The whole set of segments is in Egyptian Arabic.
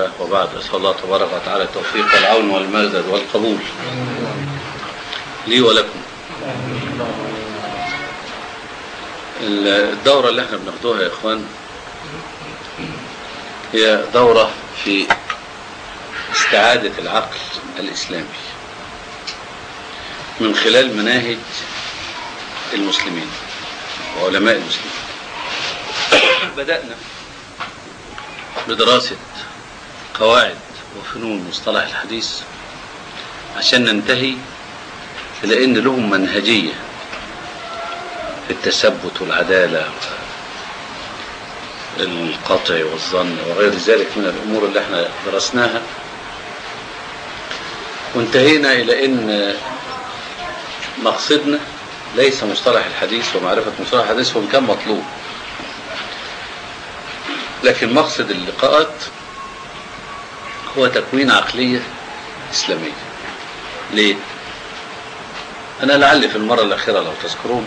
الله وبعد أسأل الله تبارك وتعالى التوفيق والعون والمدد والقبول لي ولكم الدورة اللي احنا بناخدوها يا إخوان هي دورة في استعادة العقل الإسلامي من خلال مناهج المسلمين وعلماء المسلمين بدأنا بدراسة قواعد وفنون مصطلح الحديث عشان ننتهي إلى أن لهم منهجية في التثبت والعدالة القطع والظن وغير ذلك من الأمور اللي احنا درسناها وانتهينا إلى أن مقصدنا ليس مصطلح الحديث ومعرفة مصطلح الحديث وإن كان مطلوب لكن مقصد اللقاءات هو تكوين عقلية إسلامية ليه؟ أنا لعلي في المرة الأخيرة لو تذكرون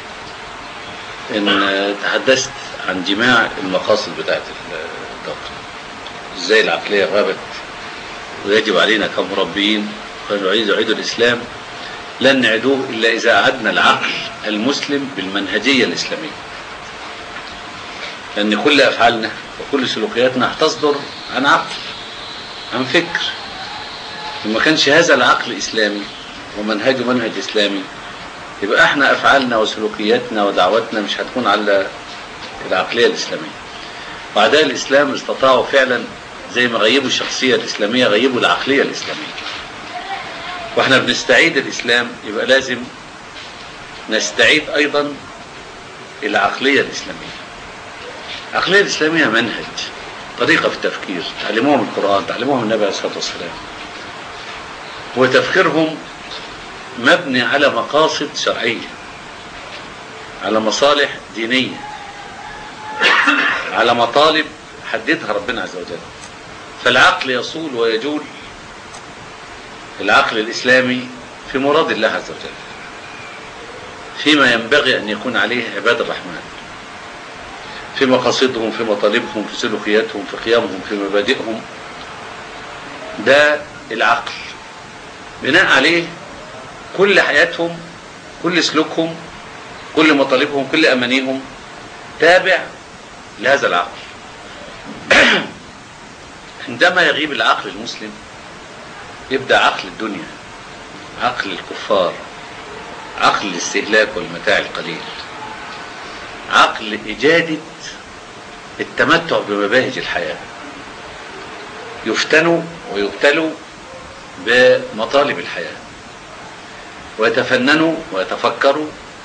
إن تحدثت عن جماع المقاصد بتاعت الدورة إزاي العقلية غابت ويجب علينا كمربيين فنعيد يعيد الإسلام لن نعيدوه إلا إذا أعدنا العقل المسلم بالمنهجية الإسلامية لأن كل أفعالنا وكل سلوكياتنا هتصدر عن عقل عن فكر وما كانش هذا العقل إسلامي ومنهجه منهج إسلامي يبقى احنا أفعالنا وسلوكياتنا ودعوتنا مش هتكون على العقلية الإسلامية وأعداء الإسلام استطاعوا فعلا زي ما غيبوا الشخصية الإسلامية غيبوا العقلية الإسلامية واحنا بنستعيد الإسلام يبقى لازم نستعيد أيضا العقلية الإسلامية العقلية الإسلامية منهج طريقة في التفكير تعلموهم القرآن تعلموهم النبي عليه الصلاة والسلام وتفكيرهم مبني على مقاصد شرعية على مصالح دينية على مطالب حددها ربنا عز وجل فالعقل يصول ويجول العقل الإسلامي في مراد الله عز وجل فيما ينبغي أن يكون عليه عباد الرحمن في مقاصدهم في مطالبهم في سلوكياتهم في قيامهم في مبادئهم ده العقل بناء عليه كل حياتهم كل سلوكهم كل مطالبهم كل أمانيهم تابع لهذا العقل عندما يغيب العقل المسلم يبدأ عقل الدنيا عقل الكفار عقل الاستهلاك والمتاع القليل عقل إجادة التمتع بمباهج الحياة يفتنوا ويبتلوا بمطالب الحياة ويتفننوا ويتفكروا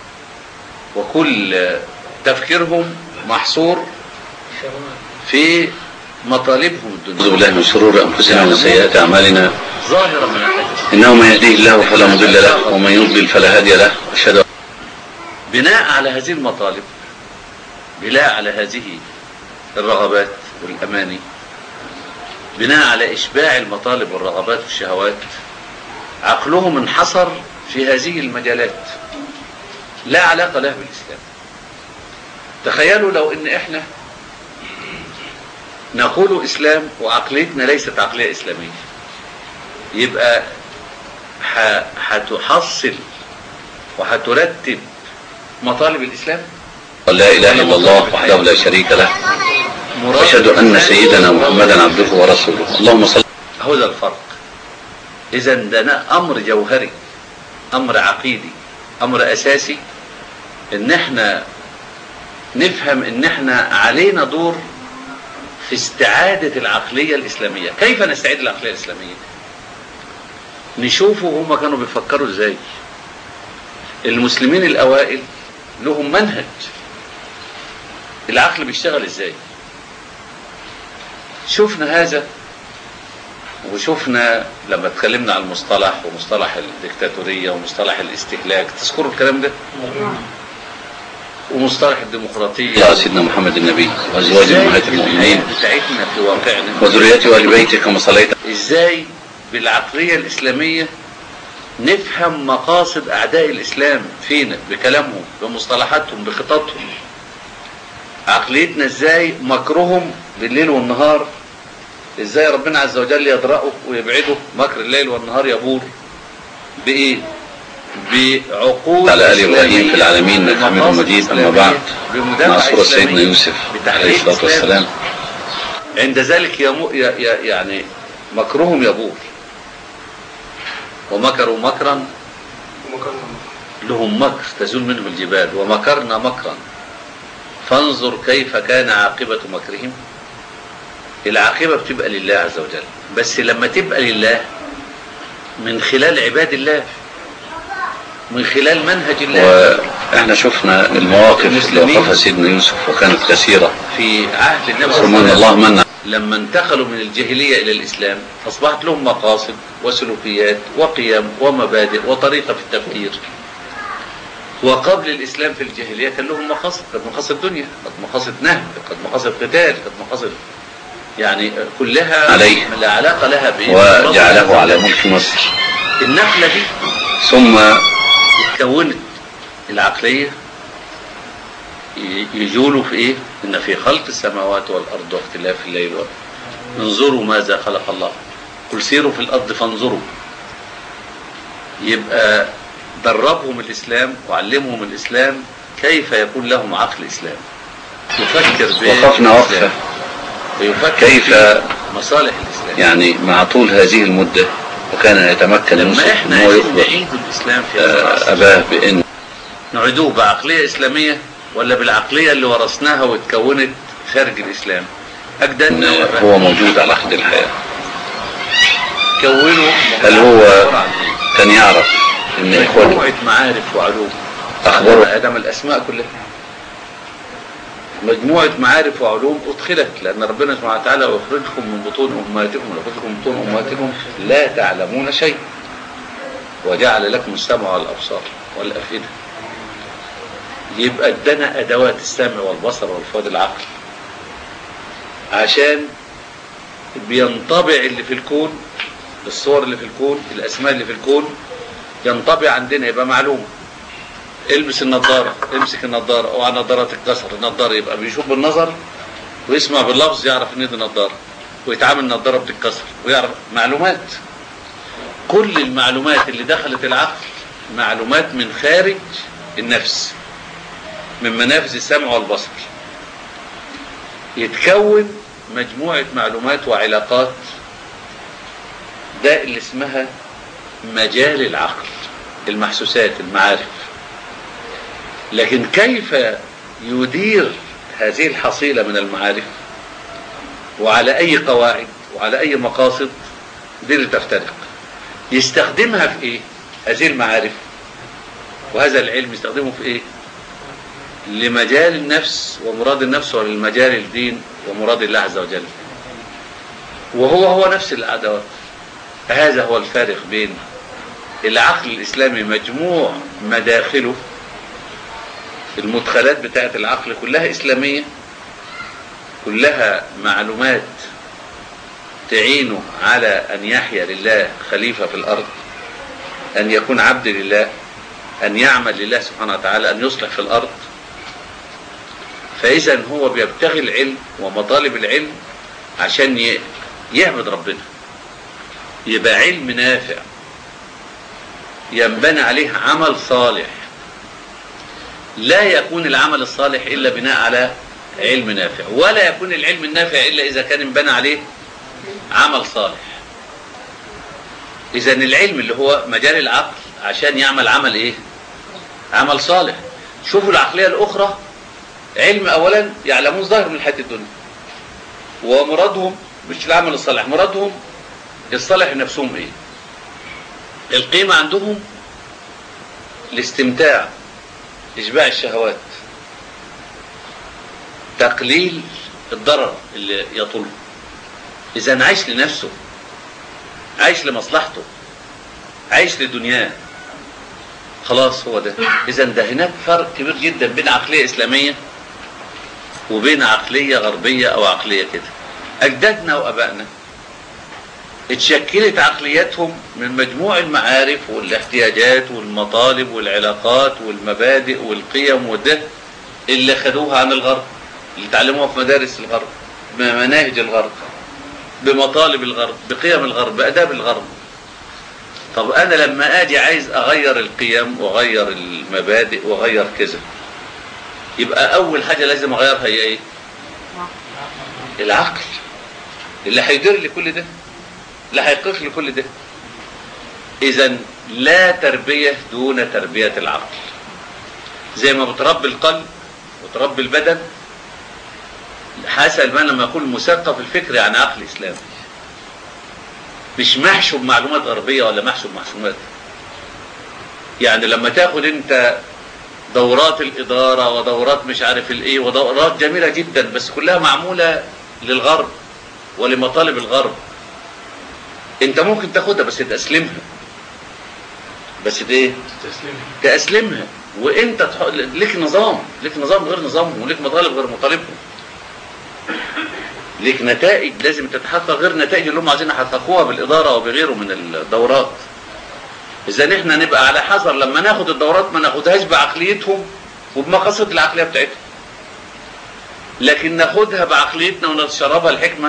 وكل تفكيرهم محصور في مطالبهم الدنيا أعوذ بالله من شرور أنفسنا ومن سيئات أعمالنا ظاهرا من الحديث إنه من يهديه الله فلا مضل له ومن يضلل فلا هادي له أشهد بناء على هذه المطالب بناء على هذه الرغبات والأماني بناء على إشباع المطالب والرغبات والشهوات عقلهم انحصر في هذه المجالات لا علاقة له بالإسلام تخيلوا لو ان احنا نقول اسلام وعقليتنا ليست عقلية اسلامية يبقى هتحصل وهترتب مطالب الاسلام لا اله الا الله وحده لا شريك له واشهد ان سيدنا محمدا عبده ورسوله اللهم صل هو ده الفرق اذا ده امر جوهري امر عقيدي امر اساسي ان احنا نفهم ان احنا علينا دور في استعادة العقلية الاسلامية كيف نستعيد العقلية الاسلامية نشوفوا هم كانوا بيفكروا ازاي المسلمين الاوائل لهم منهج العقل بيشتغل ازاي شفنا هذا وشفنا لما اتكلمنا عن المصطلح ومصطلح الدكتاتورية ومصطلح الاستهلاك تذكروا الكلام ده ومصطلح الديمقراطية يا سيدنا محمد النبي وازواج امهات المؤمنين بتاعتنا في واقعنا وذريته وآل بيته كما صليت ازاي بالعقلية الإسلامية نفهم مقاصد أعداء الإسلام فينا بكلامهم بمصطلحاتهم بخططهم عقليتنا ازاي مكرهم بالليل والنهار ازاي ربنا عز وجل يدرأه ويبعده مكر الليل والنهار يبور بايه بعقول على آل إبراهيم إسلامية، في العالمين إنك حميد بمقاصد مجيد أما إسلامية، بعد بمدافعة مع سورة سيدنا إسلامية، يوسف بتحقيق عليه الصلاة إسلام. والسلام عند ذلك يمو ي- ي- يعني مكرهم يبور ومكروا مكرا لهم مكر تزول منه الجبال ومكرنا مكرا فانظر كيف كان عاقبة مكرهم العاقبة بتبقى لله عز وجل بس لما تبقى لله من خلال عباد الله من خلال منهج الله واحنا شفنا المواقف اللي المسلمين. وقفها سيدنا يوسف وكانت كثيرة في عهد النبي صلى ثم الله ان عليه الله وسلم منع لما انتقلوا من الجاهلية إلى الإسلام أصبحت لهم مقاصد وسلوكيات وقيم ومبادئ وطريقة في التفكير وقبل الإسلام في الجاهلية كان لهم مقاصد قد مقاصد دنيا قد مقاصد نهب قد مقاصد قتال قد مقاصد يعني كلها عليه. لا علاقة لها ب وجعله على ملك مصر النقلة دي ثم اتكونت العقلية ي- يجولوا في ايه ان في خلق السماوات والارض واختلاف الليل والنهار انظروا ماذا خلق الله قل سيروا في الارض فانظروا يبقى دربهم الاسلام وعلمهم الاسلام كيف يكون لهم عقل اسلام يفكر ب- وقفنا وقفة بالإسلام. ويفكر كيف في مصالح الاسلام يعني مع طول هذه المدة وكان يتمكن لما يوسف احنا ان هو عايزين يخبر نعيد الاسلام في هذا العصر آه، اباه بان نعيدوه بعقلية إسلامية ولا بالعقلية اللي ورثناها واتكونت خارج الإسلام أجدادنا إن وآبائنا هو موجود على حد الحياة كونوا هل هو كان يعرف ان اخوانه مجموعة معارف وعلوم أخبره. على آدم الأسماء كلها مجموعة معارف وعلوم أدخلت لأن ربنا سبحانه وتعالى يخرجكم من بطون أمهاتكم ويخرجكم من بطون أمهاتكم لا تعلمون شيء وجعل لكم السمع والأبصار والأفئدة يبقى ادانا أدوات السمع والبصر والفؤاد العقل عشان بينطبع اللي في الكون الصور اللي في الكون الأسماء اللي في الكون ينطبع عندنا يبقى معلوم البس النظارة امسك النظارة اوعى نظارة تتكسر النظارة يبقى بيشوف بالنظر ويسمع باللفظ يعرف ان دي نظارة ويتعامل النظارة بتتكسر ويعرف معلومات كل المعلومات اللي دخلت العقل معلومات من خارج النفس من منافذ السمع والبصر يتكون مجموعة معلومات وعلاقات ده اللي اسمها مجال العقل المحسوسات المعارف لكن كيف يدير هذه الحصيلة من المعارف وعلى أي قواعد وعلى أي مقاصد دي اللي تفترق يستخدمها في إيه هذه المعارف وهذا العلم يستخدمه في إيه لمجال النفس ومراد النفس وللمجال الدين ومراد الله عز وجل وهو هو نفس الأدوات هذا هو الفارق بين العقل الإسلامي مجموع مداخله المدخلات بتاعت العقل كلها إسلامية كلها معلومات تعينه على أن يحيا لله خليفة في الأرض أن يكون عبد لله أن يعمل لله سبحانه وتعالى أن يصلح في الأرض فإذا هو بيبتغي العلم ومطالب العلم عشان ي- يعبد ربنا يبقى علم نافع ينبني عليه عمل صالح لا يكون العمل الصالح إلا بناء على علم نافع ولا يكون العلم النافع إلا إذا كان انبنى عليه عمل صالح إذا العلم اللي هو مجال العقل عشان يعمل عمل إيه عمل صالح شوفوا العقلية الأخرى علم أولا يعلمون ظاهر من الحياة الدنيا ومرادهم مش العمل الصالح مرادهم الصالح نفسهم إيه القيمة عندهم الاستمتاع إشباع الشهوات تقليل الضرر اللي يطوله إذا عايش لنفسه عايش لمصلحته عايش لدنياه خلاص هو ده إذا ده هناك فرق كبير جدا بين عقلية إسلامية وبين عقلية غربية أو عقلية كده أجدادنا وأبائنا اتشكلت عقلياتهم من مجموع المعارف والاحتياجات والمطالب والعلاقات والمبادئ والقيم وده اللي خدوها عن الغرب اللي اتعلموها في مدارس الغرب مناهج الغرب بمطالب الغرب بقيم الغرب باداب الغرب طب انا لما اجي عايز اغير القيم واغير المبادئ واغير كذا يبقى اول حاجه لازم اغيرها هي ايه العقل اللي هيدير لي كل ده اللي هيقف لي كل ده اذا لا تربيه دون تربيه العقل زي ما بتربي القلب وتربي البدن حسن ما لما يقول مثقف الفكر يعني عقل اسلامي مش محشو بمعلومات غربيه ولا محشو بمعلومات يعني لما تاخد انت دورات الاداره ودورات مش عارف الايه ودورات جميله جدا بس كلها معموله للغرب ولمطالب الغرب انت ممكن تاخدها بس تاسلمها بس ايه تسليم تأسلمها وانت تح... ليك نظام ليك نظام غير نظامهم وليك مطالب غير مطالبهم ليك نتائج لازم تتحقق غير النتائج اللي هم عايزين يحققوها بالإدارة وبغيره من الدورات إذا احنا نبقى على حذر لما ناخد الدورات ما ناخدهاش بعقليتهم وبمقاصد العقلية بتاعتهم لكن ناخدها بعقليتنا ونشربها الحكمة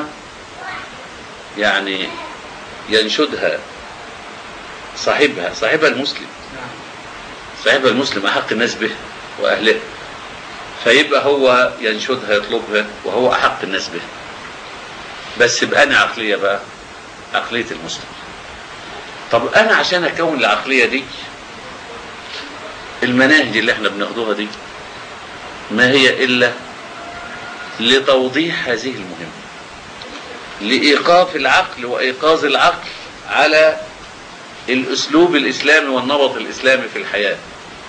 يعني ينشدها صاحبها صاحبها المسلم صاحبها المسلم أحق الناس به وأهله فيبقى هو ينشدها يطلبها وهو أحق الناس به بس بأنا عقلية بقى عقلية المسلم طب أنا عشان أكون العقلية دي المناهج اللي احنا بناخدوها دي ما هي إلا لتوضيح هذه المهمة لإيقاف العقل وإيقاظ العقل على الأسلوب الإسلامي والنمط الإسلامي في الحياة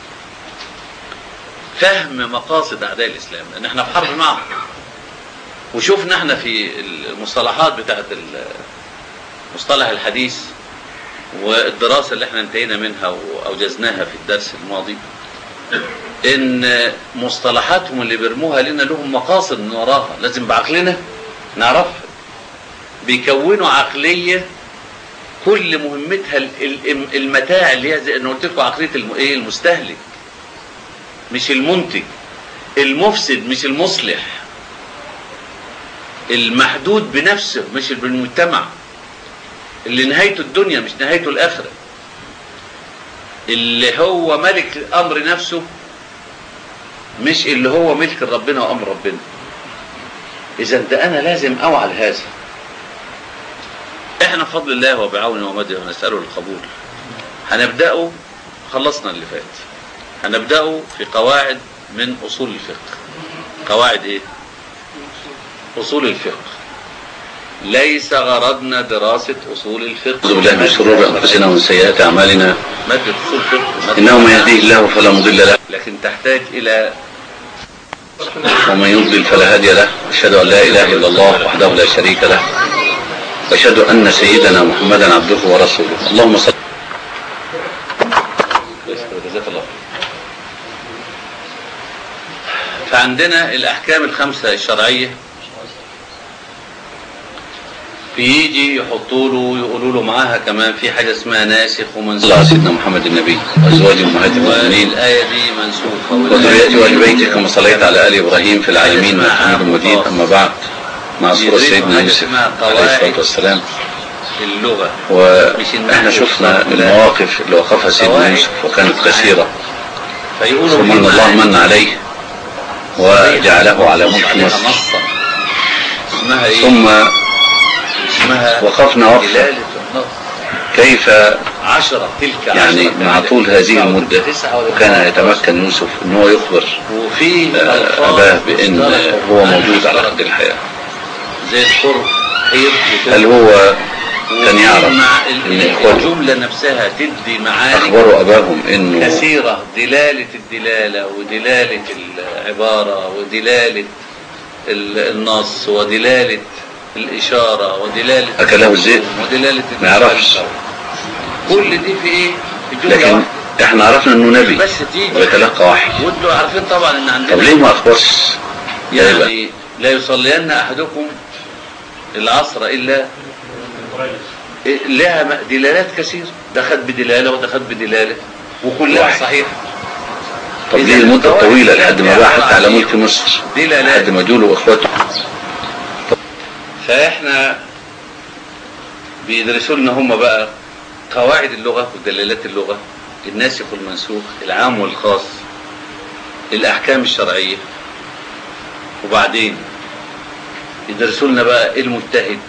فهم مقاصد أعداء الإسلام لأن احنا في حرب معهم وشوفنا احنا في المصطلحات بتاعت المصطلح الحديث والدراسة اللي احنا انتهينا منها وأوجزناها في الدرس الماضي ان مصطلحاتهم اللي بيرموها لنا لهم مقاصد من وراها لازم بعقلنا نعرفها بيكونوا عقلية كل مهمتها ال- ال- المتاع اللي هي زي انا قلت لكم عقليه الم- ايه المستهلك مش المنتج المفسد مش المصلح المحدود بنفسه مش بالمجتمع اللي نهايته الدنيا مش نهايته الاخره اللي هو ملك امر نفسه مش اللي هو ملك ربنا وامر ربنا اذا ده انا لازم اوعى لهذا احنا بفضل الله وبعونه ومده ونسأله القبول هنبدأه خلصنا اللي فات هنبدأه في قواعد من أصول الفقه قواعد ايه أصول الفقه ليس غرضنا دراسة أصول الفقه أعوذ بالله من شرور أنفسنا ومن سيئات أعمالنا مادة أصول الفقه مادة إنه من يهديه الله فلا مضل له لكن تحتاج إلى ومن يضلل فلا هادي له أشهد أن لا إله إلا الله وحده لا شريك له وأشهد أن سيدنا محمدا عبده ورسوله اللهم صل جزاك الله خير. فعندنا الأحكام الخمسة الشرعية بيجي يحطوا له يقولوا له معاها كمان في حاجة اسمها ناسخ صلى على ومنسوخ سيدنا محمد النبي وأزواج أمهات المؤمنين والآية دي منسوخة وذريته وآل بيته كما صليت على آل إبراهيم في العالمين إنك حميد مجيد أما بعد مع سورة سيدنا يوسف عليه الصلاة والسلام اللغة واحنا شفنا المواقف اللي وقفها سيدنا يوسف وكانت كثيرة فيقولوا ثم ان الله من عليه وجعله على ملك عليها مصر نصا اسمها ايه؟ ثم اسمها وقفنا وقفة دلالة النص كيف عشرة تلك يعني عشرة مع طول هذه المدة تسعة ولا كان يتمكن يوسف ان هو يخبر وفي آه، ألفاظ أباه بأن مشتركة هو موجود على قد الحياة زي القرب حير هل هو كان يعرف مع ان ال- اخواته الجملة نفسها تدي معاني اخبروا اباهم انه كثيرة دلالة الدلالة ودلالة العبارة ودلالة ال- النص ودلالة الإشارة ودلالة أكله الذئب. ودلالة ما يعرفش. كل دي في إيه؟ في جملة لكن واحدة. احنا عرفنا انه نبي بس تيجي ويتلقى وحي وانتوا عارفين طبعا ان عندنا طب ليه ما اخبرش ده يبقى يعني لا يصلين احدكم العصر الا لها م- دلالات كثيره ده خد بدلاله وده خد بدلاله وكلها واحد. صحيحه طب ليه المدة الطويلة لحد ما بقى حتى على ملك مصر دلالات لحد ما جوله اخواته فاحنا بيدرسوا لنا هم بقى قواعد اللغة ودلالات اللغة الناسخ والمنسوخ العام والخاص الأحكام الشرعية وبعدين يدرسوا لنا بقى المجتهد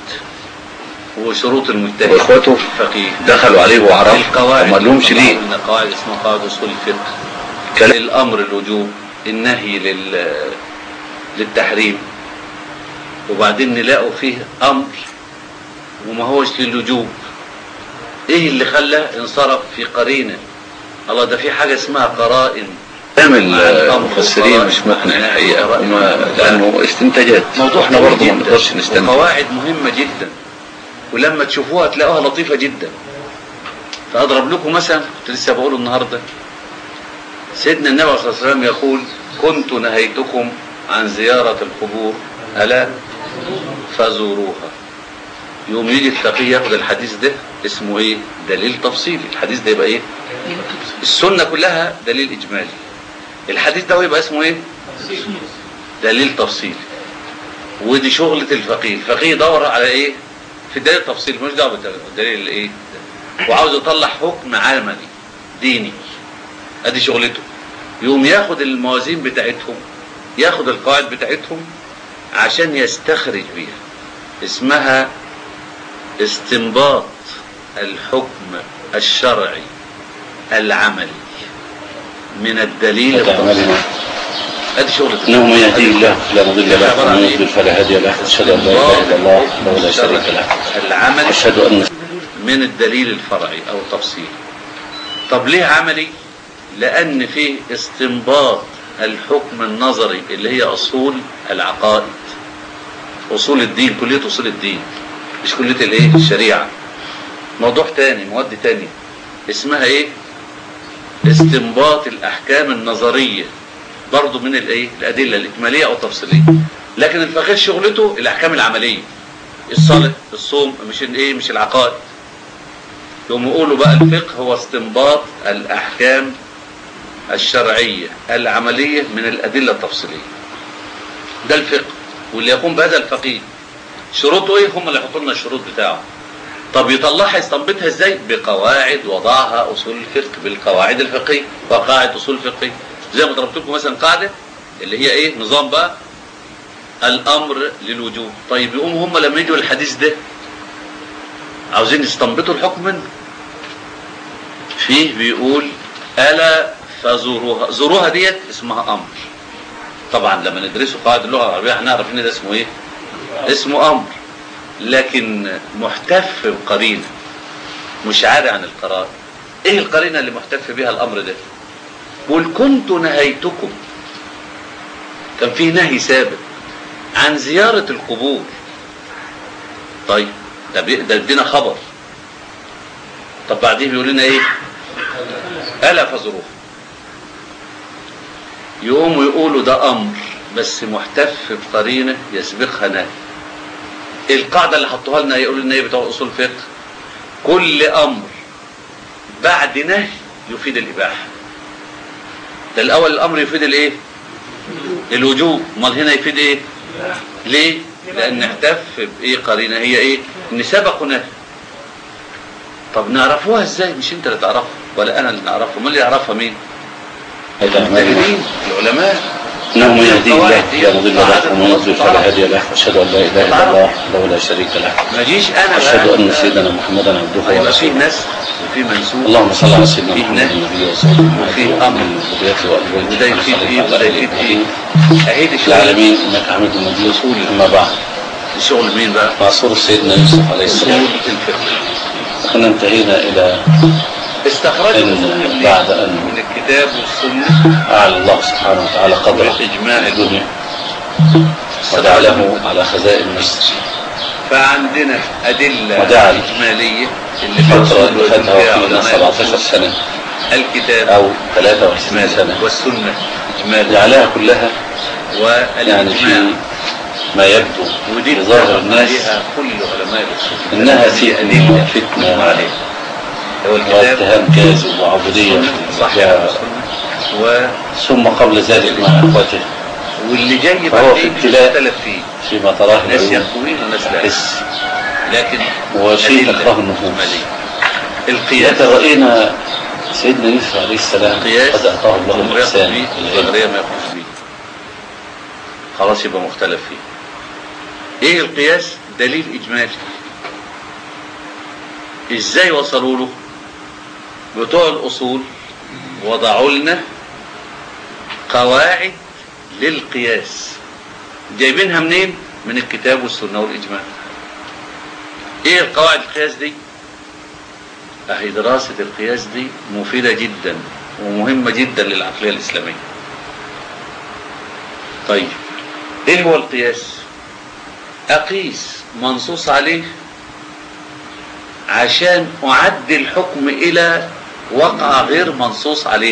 وشروط المجتهد واخواته الفقيه دخلوا عليه وعرف القواعد وما لهمش ليه إن قواعد اسمها قواعد اصول الفقه كلام. الامر الوجوب النهي لل للتحريم وبعدين نلاقوا فيه امر وما هوش للوجوب ايه اللي خلى انصرف في قرينه الله ده في حاجه اسمها قرائن كلام مع الأمر المفسرين والقرائن. مش مقنع الحقيقة القرائن. ما- لأنه استنتاجات موضوع احنا كبير برضه ما جداً. نقدرش نستنتج وقواعد مهمة جدا ولما تشوفوها تلاقوها لطيفة جدا فأضرب لكم مثلا كنت لسه بقوله النهاردة سيدنا النبي صلى الله عليه وسلم يقول كنت نهيتكم عن زيارة القبور ألا فزوروها يوم يجي الفقيه ياخد الحديث ده اسمه ايه دليل تفصيلي الحديث ده يبقى ايه السنة كلها دليل إجمالي الحديث ده يبقى اسمه ايه دليل تفصيلي ودي شغلة الفقيه الفقيه يدور على ايه في الدليل التفصيلي مش دعوه بالدليل الايه وعاوز يطلع حكم عملي ديني ادي شغلته يقوم ياخد الموازين بتاعتهم ياخد القواعد بتاعتهم عشان يستخرج بيها اسمها استنباط الحكم الشرعي العملي من الدليل فتعملنا التفصيلي ادي شغلة انه من يهدي الله فلا مضل له عبارة عن ومن إيه؟ يضلل فلا هادي له اشهد ان لا اله الا الله وحده لا شريك له العملي اشهد ان من الدليل الفرعي او التفصيلي طب ليه عملي لان فيه استنباط الحكم النظري اللي هي اصول العقائد اصول الدين كليه اصول الدين مش كليه الايه الشريعه موضوع تاني مواد تاني اسمها ايه استنباط الاحكام النظريه برضو من الايه الادله الاجماليه او التفصيليه لكن الفقيه شغلته الاحكام العمليه الصلاه الصوم مش الايه مش العقائد يقوم يقولوا بقى الفقه هو استنباط الاحكام الشرعيه العمليه من الادله التفصيليه ده الفقه واللي يقوم بهذا الفقيه شروطه ايه هم اللي يحطوا لنا الشروط بتاعه طب يطلعها يستنبطها ازاي بقواعد وضعها اصول الفقه بالقواعد الفقهيه وقواعد اصول الفقه زي ما ضربت لكم مثلا قاعده اللي هي ايه نظام بقى الامر للوجوب طيب يقوموا هم لما يجوا الحديث ده عاوزين يستنبطوا الحكم منه فيه بيقول الا فزوروها زوروها ديت اسمها امر طبعا لما ندرسه قواعد اللغه العربيه هنعرف ان ده اسمه ايه اسمه امر لكن محتف بقرينه مش عاري عن القرار ايه القرينه اللي محتف بها الامر ده قل كنت نهيتكم كان في نهي سابق عن زيارة القبور طيب ده بي- ده ادينا خبر طب بعدين بيقول لنا ايه ألا فزروه يقوموا يقولوا ده أمر بس محتف بقرينة يسبقها نهي القاعدة اللي حطوها لنا يقولوا لنا ايه بتوع أصول فقه كل أمر بعد نهي يفيد الإباحة ده الأول الأمر يفيد الإيه الوجوب امال هنا يفيد ايه ليه لان احتف بايه قرينه هي ايه ان سبق نهي طب نعرفوها ازاي مش انت اللي تعرفها ولا انا اللي نعرفها امال اللي يعرفها مين فتعملنا المجتهدين العلماء انه من يهدي الله القواعد دي فلا مضل له قاعدة ومن يضلل تعرف. فلا هادي له اشهد ان لا اله الا الله وحده لا شريك له ما جيش انا اشهد بقى ان سيدنا محمدا عبده هيبقى في ورسوله نسخ وفي منسوخ اللهم صل على سيدنا فيه محمد نهي النبي وصحبه وفيه وسلم أمر. من ذريته وازواجه وده يفيد ايه وده يفيد ايه اهي دي شغل العالمين انك حميد مجيد اما بعد شغل مين بقى مع سورة سيدنا يوسف عليه اصول السلام الفقه كنا انتهينا الى استخرجوا إن اصول منين؟ بعد أن- من الكتاب والسنه اعلى الله سبحانه وتعالى قدره والإجماع في الدنيا وجعله على خزائن مصر فعندنا أدلة وجعل إجمالية اللي فترة بيوصلوا اللي فاتها فيها فينا علماء 17 سنة الكتاب أو 23 إجمالا سنة والسنة إجمالا جعلها كلها يعني والإجماع في ما يبدو ودي لظاهر اتفق الناس عليها كل علماء الأصول إنها هذه فتنة أدلة فتنة مجمع عليها هو الكتاب واتهام كاذب وعبودية صح و- و... ثم قبل ذلك مع إخوته واللي جاي فهو في بعدين ابتلاء اختلف فيه فيما تراه ناس اليوم يقوين وناس لا تحس لكن وشيء أدلة تكره النفوس. إجمالية. لكن القياس رأينا سيدنا يوسف عليه السلام القياس قد أعطاه الله الأمر يأخذ الإحسان فيه العلم والغير ما يأخذ فيه خلاص يبقى مختلف فيه ايه القياس دليل اجمالي ازاي وصلوا له بتوع الاصول وضعوا لنا قواعد للقياس جايبينها منين من الكتاب والسنه والاجماع ايه القواعد القياس دي اهي دراسه القياس دي مفيده جدا ومهمه جدا للعقليه الاسلاميه طيب ايه هو القياس اقيس منصوص عليه عشان اعدي الحكم الى وقع غير منصوص عليه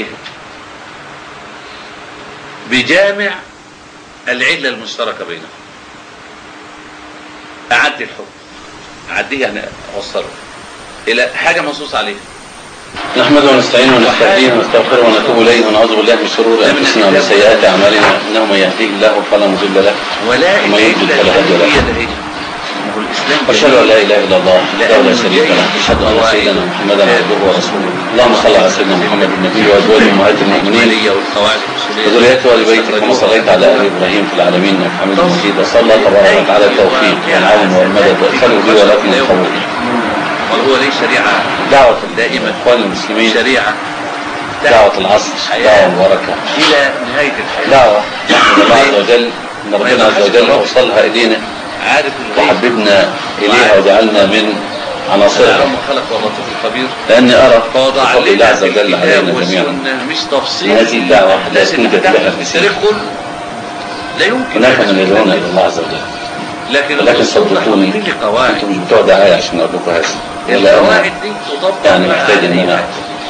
بجامع العله المشتركه بينهم اعدي الحكم اعديه يعني اوصله الى حاجه منصوص عليها نحمده ونستعينه ونستهديه ونستغفره ونتوب اليه ونعوذ بالله من شرور انفسنا ومن سيئات اعمالنا انه من يهديه الله فلا مضل له ولا ومن اله يضلل الا فلا هادي له. هي ده ايه ما هو الاسلام واشهد ان لا اله الا الله وحده لا شريك له لأنه اشهد ان جاي سيدنا محمدا بقواعد عبده ورسوله اللهم صل على سيدنا محمد النبي وازواجه امهات المؤمنين الإجمالية والقواعد الأصولية وذريته ول بيته كما صليت على ال ابراهيم في العالمين انك حميد مجيد وصلى الله تبارك وتعالى التوفيق والعون والمدد وادخلوا لي ولكم القبول وهو ليه شريعة دعوة دائمة الاخوان المسلمين شريعة دعوة العصر دعوة البركة إلى نهاية الحياة دعوة نحمد الله عز وجل ان ربنا عز وجل اوصلها الينا عارف الغيب وحببنا اليها وجعلنا من على عناصرها رغم خلق واللطيف الخبير لاني ارى فوضع بفضل الله لنا عز في وجل علينا الكتاب جميعا والسنة مش تفصيل هذه الدعوة لا الناس اللي توجد فتحت لها في في التاريخ كله لا يمكن هناك أن من يكون يدعون كده. الى الله عز وجل لكن ولكن الرسول صدقوني حاطين لي قواعد انتم مش بتوع دعايه عشان اقول لكم هذا ولا القواعد انا دي تطبق يعني بقى محتاج ان على انا أي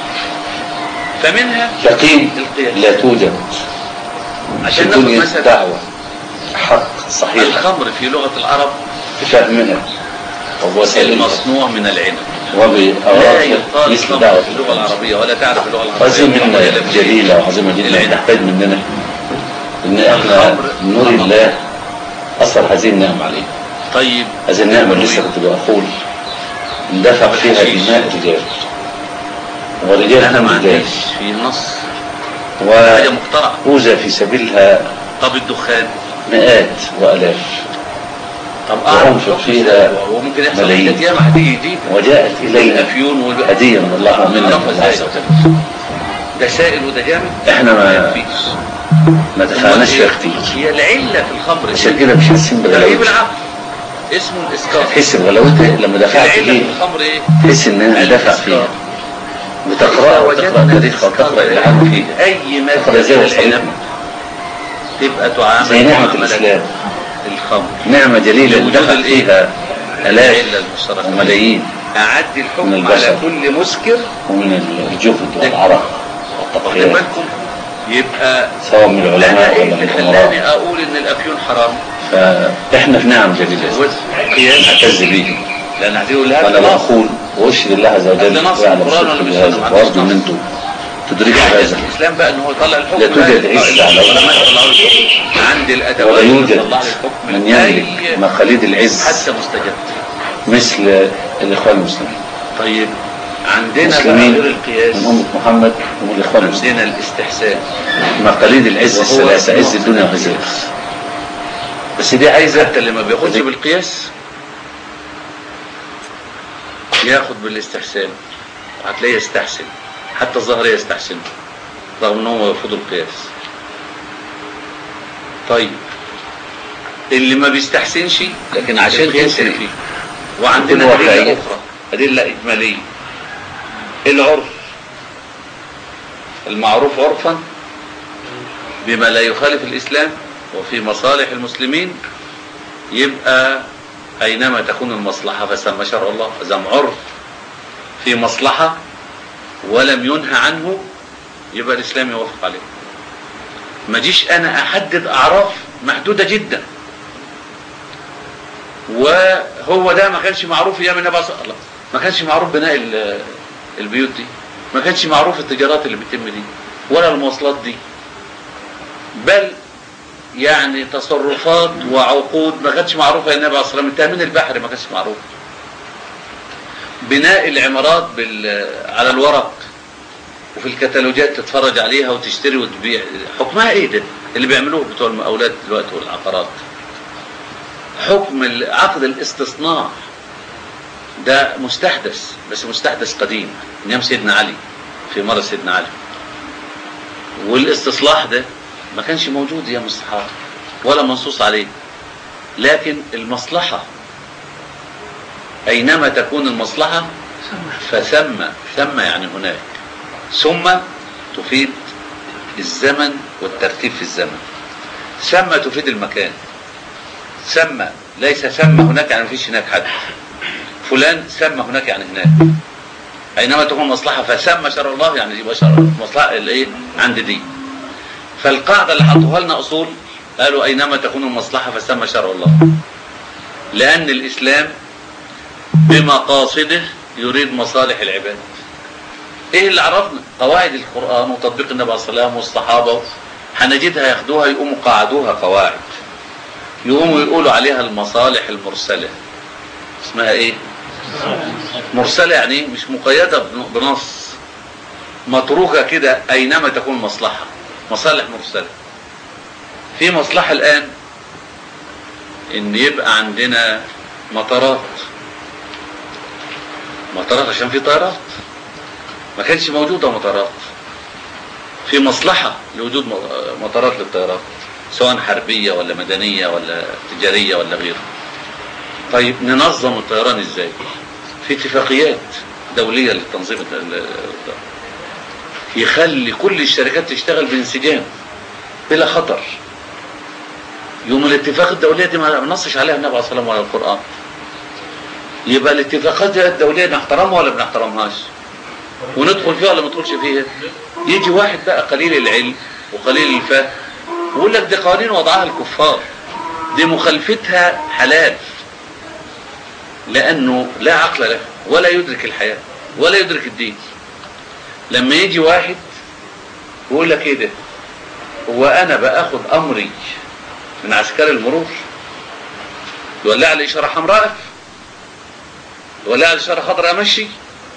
فمنها يقين القياس لا توجد في عشان ناخد الدنيا مثلا دعوه حق صحيح الخمر في لغة العرب بفهمها ووسائلها المصنوع من العنب لا وبأوراق يقال مثل الخمر دعوة في اللغة العربية ولا تعرف اللغة العربية هذه ولا منا لم جليلة وعظيمة جدا العنب. تحتاج مننا ان احنا نري الله اثر هذه النعمة عليه طيب هذه النعمة اللي لسه كنت بقول اندفع فيها دماء رجال ورجال انا ما هم رجال عنديش في نص حاجة مخترعة وأوذى في سبيلها طب الدخان مئات وآلاف طب وأنفق حكم فيها هو ممكن يحصل ملايين. حاجات ياما هتيجي جديدة وجاءت إلينا الافيون وال هدية من الله ومنا أعرفها الله ازاي عز وجل ده سائل وده جامد احنا ما مفيش ما دفعناش فيها كتير هي العلة في الخمر عشان كده مش حاسين تغييب بغلاوتها العقل اسمه الاسكار تحس بغلاوتها لما دفعت العلة فيه في الخمر ايه؟ تحس انها دفع فيها بتقرأ وتقرأ تاريخها وتقرأ العالم فيها اي تقرأ مادة ازاي من وصلتنا العنب تبقى تعامل زي نعمة معاملة الإسلام الخمر نعمة جليلة لوجود دفع الإيه؟ فيها آلاف العلة المشتركة وملايين أعد من الحكم البشر. على كل مسكر ومن الجهد والعرق واخد والتضحيات بالكم يبقى سواء من انا العلماء ايه ولا اللي من خلاني الأمراء اقول ان الافيون حرام فإحنا في نعم جليلة قياس نعتز به لان هتقول لها وأنا بقول وأشهد الله عز وجل هات نص ويعلم القرآن ولا صدق مش بهذا هات وأرجو نص. أن أنتم تدركوا يعجز هذا الاسلام بقى ان هو يطلع الحكم لا توجد لا عز يطلع على الحكم. الأرض. ولا يطلع الحكم عند الادوات ولا اللي يوجد تطلع لي الحكم من أي يملك مخاليد العز حتى مستجد مثل الإخوان المسلمين طيب عندنا بقى المسلمين غير القياس من أمة محمد ومن الإخوان المسلمين عندنا الاستحسان مقاليد العز وهو الثلاثة عز نوع الدنيا من وعزها القياس. بس دي عايزة حتى اللي ما بياخدش ودي- بالقياس ياخد بالاستحسان هتلاقيه يستحسن حتى الظاهرية يستحسن رغم ان هو يرفض القياس طيب اللي ما بيستحسنش لكن عشان القياس تنتهي فيه وعندنا تكون أدلة واقعية. أخرى أدلة إجمالية العرف المعروف عرفا بما لا يخالف الإسلام وفي مصالح المسلمين يبقى أينما تكون المصلحة فسمى شرع الله فزم عرف في مصلحة ولم ينهى عنه يبقى الإسلام يوافق عليه ما جيش أنا أحدد أعراف محدودة جدا وهو ده ما كانش معروف ايام النبي صلى الله عليه وسلم ما كانش معروف بناء ال- البيوت دي ما كانش معروف التجارات اللي بتتم دي ولا المواصلات دي بل يعني تصرفات وعقود ما كانتش معروفه النبي عليه الصلاه والسلام التامين البحري ما كانش معروف بناء العمارات بال... على الورق وفي الكتالوجات تتفرج عليها وتشتري وتبيع حكمها ايه ده اللي بيعملوه بتوع المقاولات دلوقتي والعقارات حكم ال- عقد الاستصناع ده مستحدث بس مستحدث قديم من ايام سيدنا علي في مرة سيدنا علي والاستصلاح ده ما كانش موجود ايام الصحابة ولا منصوص عليه لكن المصلحة أينما تكون المصلحة فثم ثم يعني هناك ثم تفيد الزمن والترتيب في الزمن ثم تفيد المكان ثم ليس ثم هناك يعني مفيش هناك حد فلان ثم هناك يعني هناك اينما تكون مصلحه فثم شرع الله يعني يبقى شرع مصلحه الايه عند دي فالقاعده اللي حطوها لنا اصول قالوا اينما تكون المصلحه فثم شرع الله لان الاسلام بمقاصده يريد مصالح العباد ايه اللي عرفنا قواعد القران وتطبيق النبي عليه الصلاه والسلام والصحابه هنجدها ياخدوها يقوموا قاعدوها قواعد يقوموا يقولوا عليها المصالح المرسله اسمها ايه مرسله يعني إيه؟ مش مقيده بن- بنص متروكه كده اينما تكون مصلحه مصالح مرسله في مصلحه الان ان يبقى عندنا مطارات مطارات عشان في طيارات ما كانش موجودة مطارات في مصلحة لوجود م- مطارات للطيارات سواء حربية ولا مدنية ولا تجارية ولا غيره طيب ننظم الطيران ازاي في اتفاقيات دولية للتنظيم الد- ال- الطيران. يخلي كل الشركات تشتغل بانسجام بلا خطر يوم الاتفاق الدولية دي ما نصش عليها النبي عليه الصلاة والسلام ولا القرآن يبقى الاتفاقات الدولية نحترمها ولا بنحترمهاش وندخل فيها ولا ما ندخلش فيها يجي واحد بقى قليل العلم وقليل الفهم ويقول لك دي قوانين وضعها الكفار دي مخالفتها حلال لانه لا عقل له ولا يدرك الحياه ولا يدرك الدين لما يجي واحد ويقول لك ايه ده هو انا باخد امري من عسكري المرور يولع لي اشاره حمراء أقف. يولع لي اشاره خضراء امشي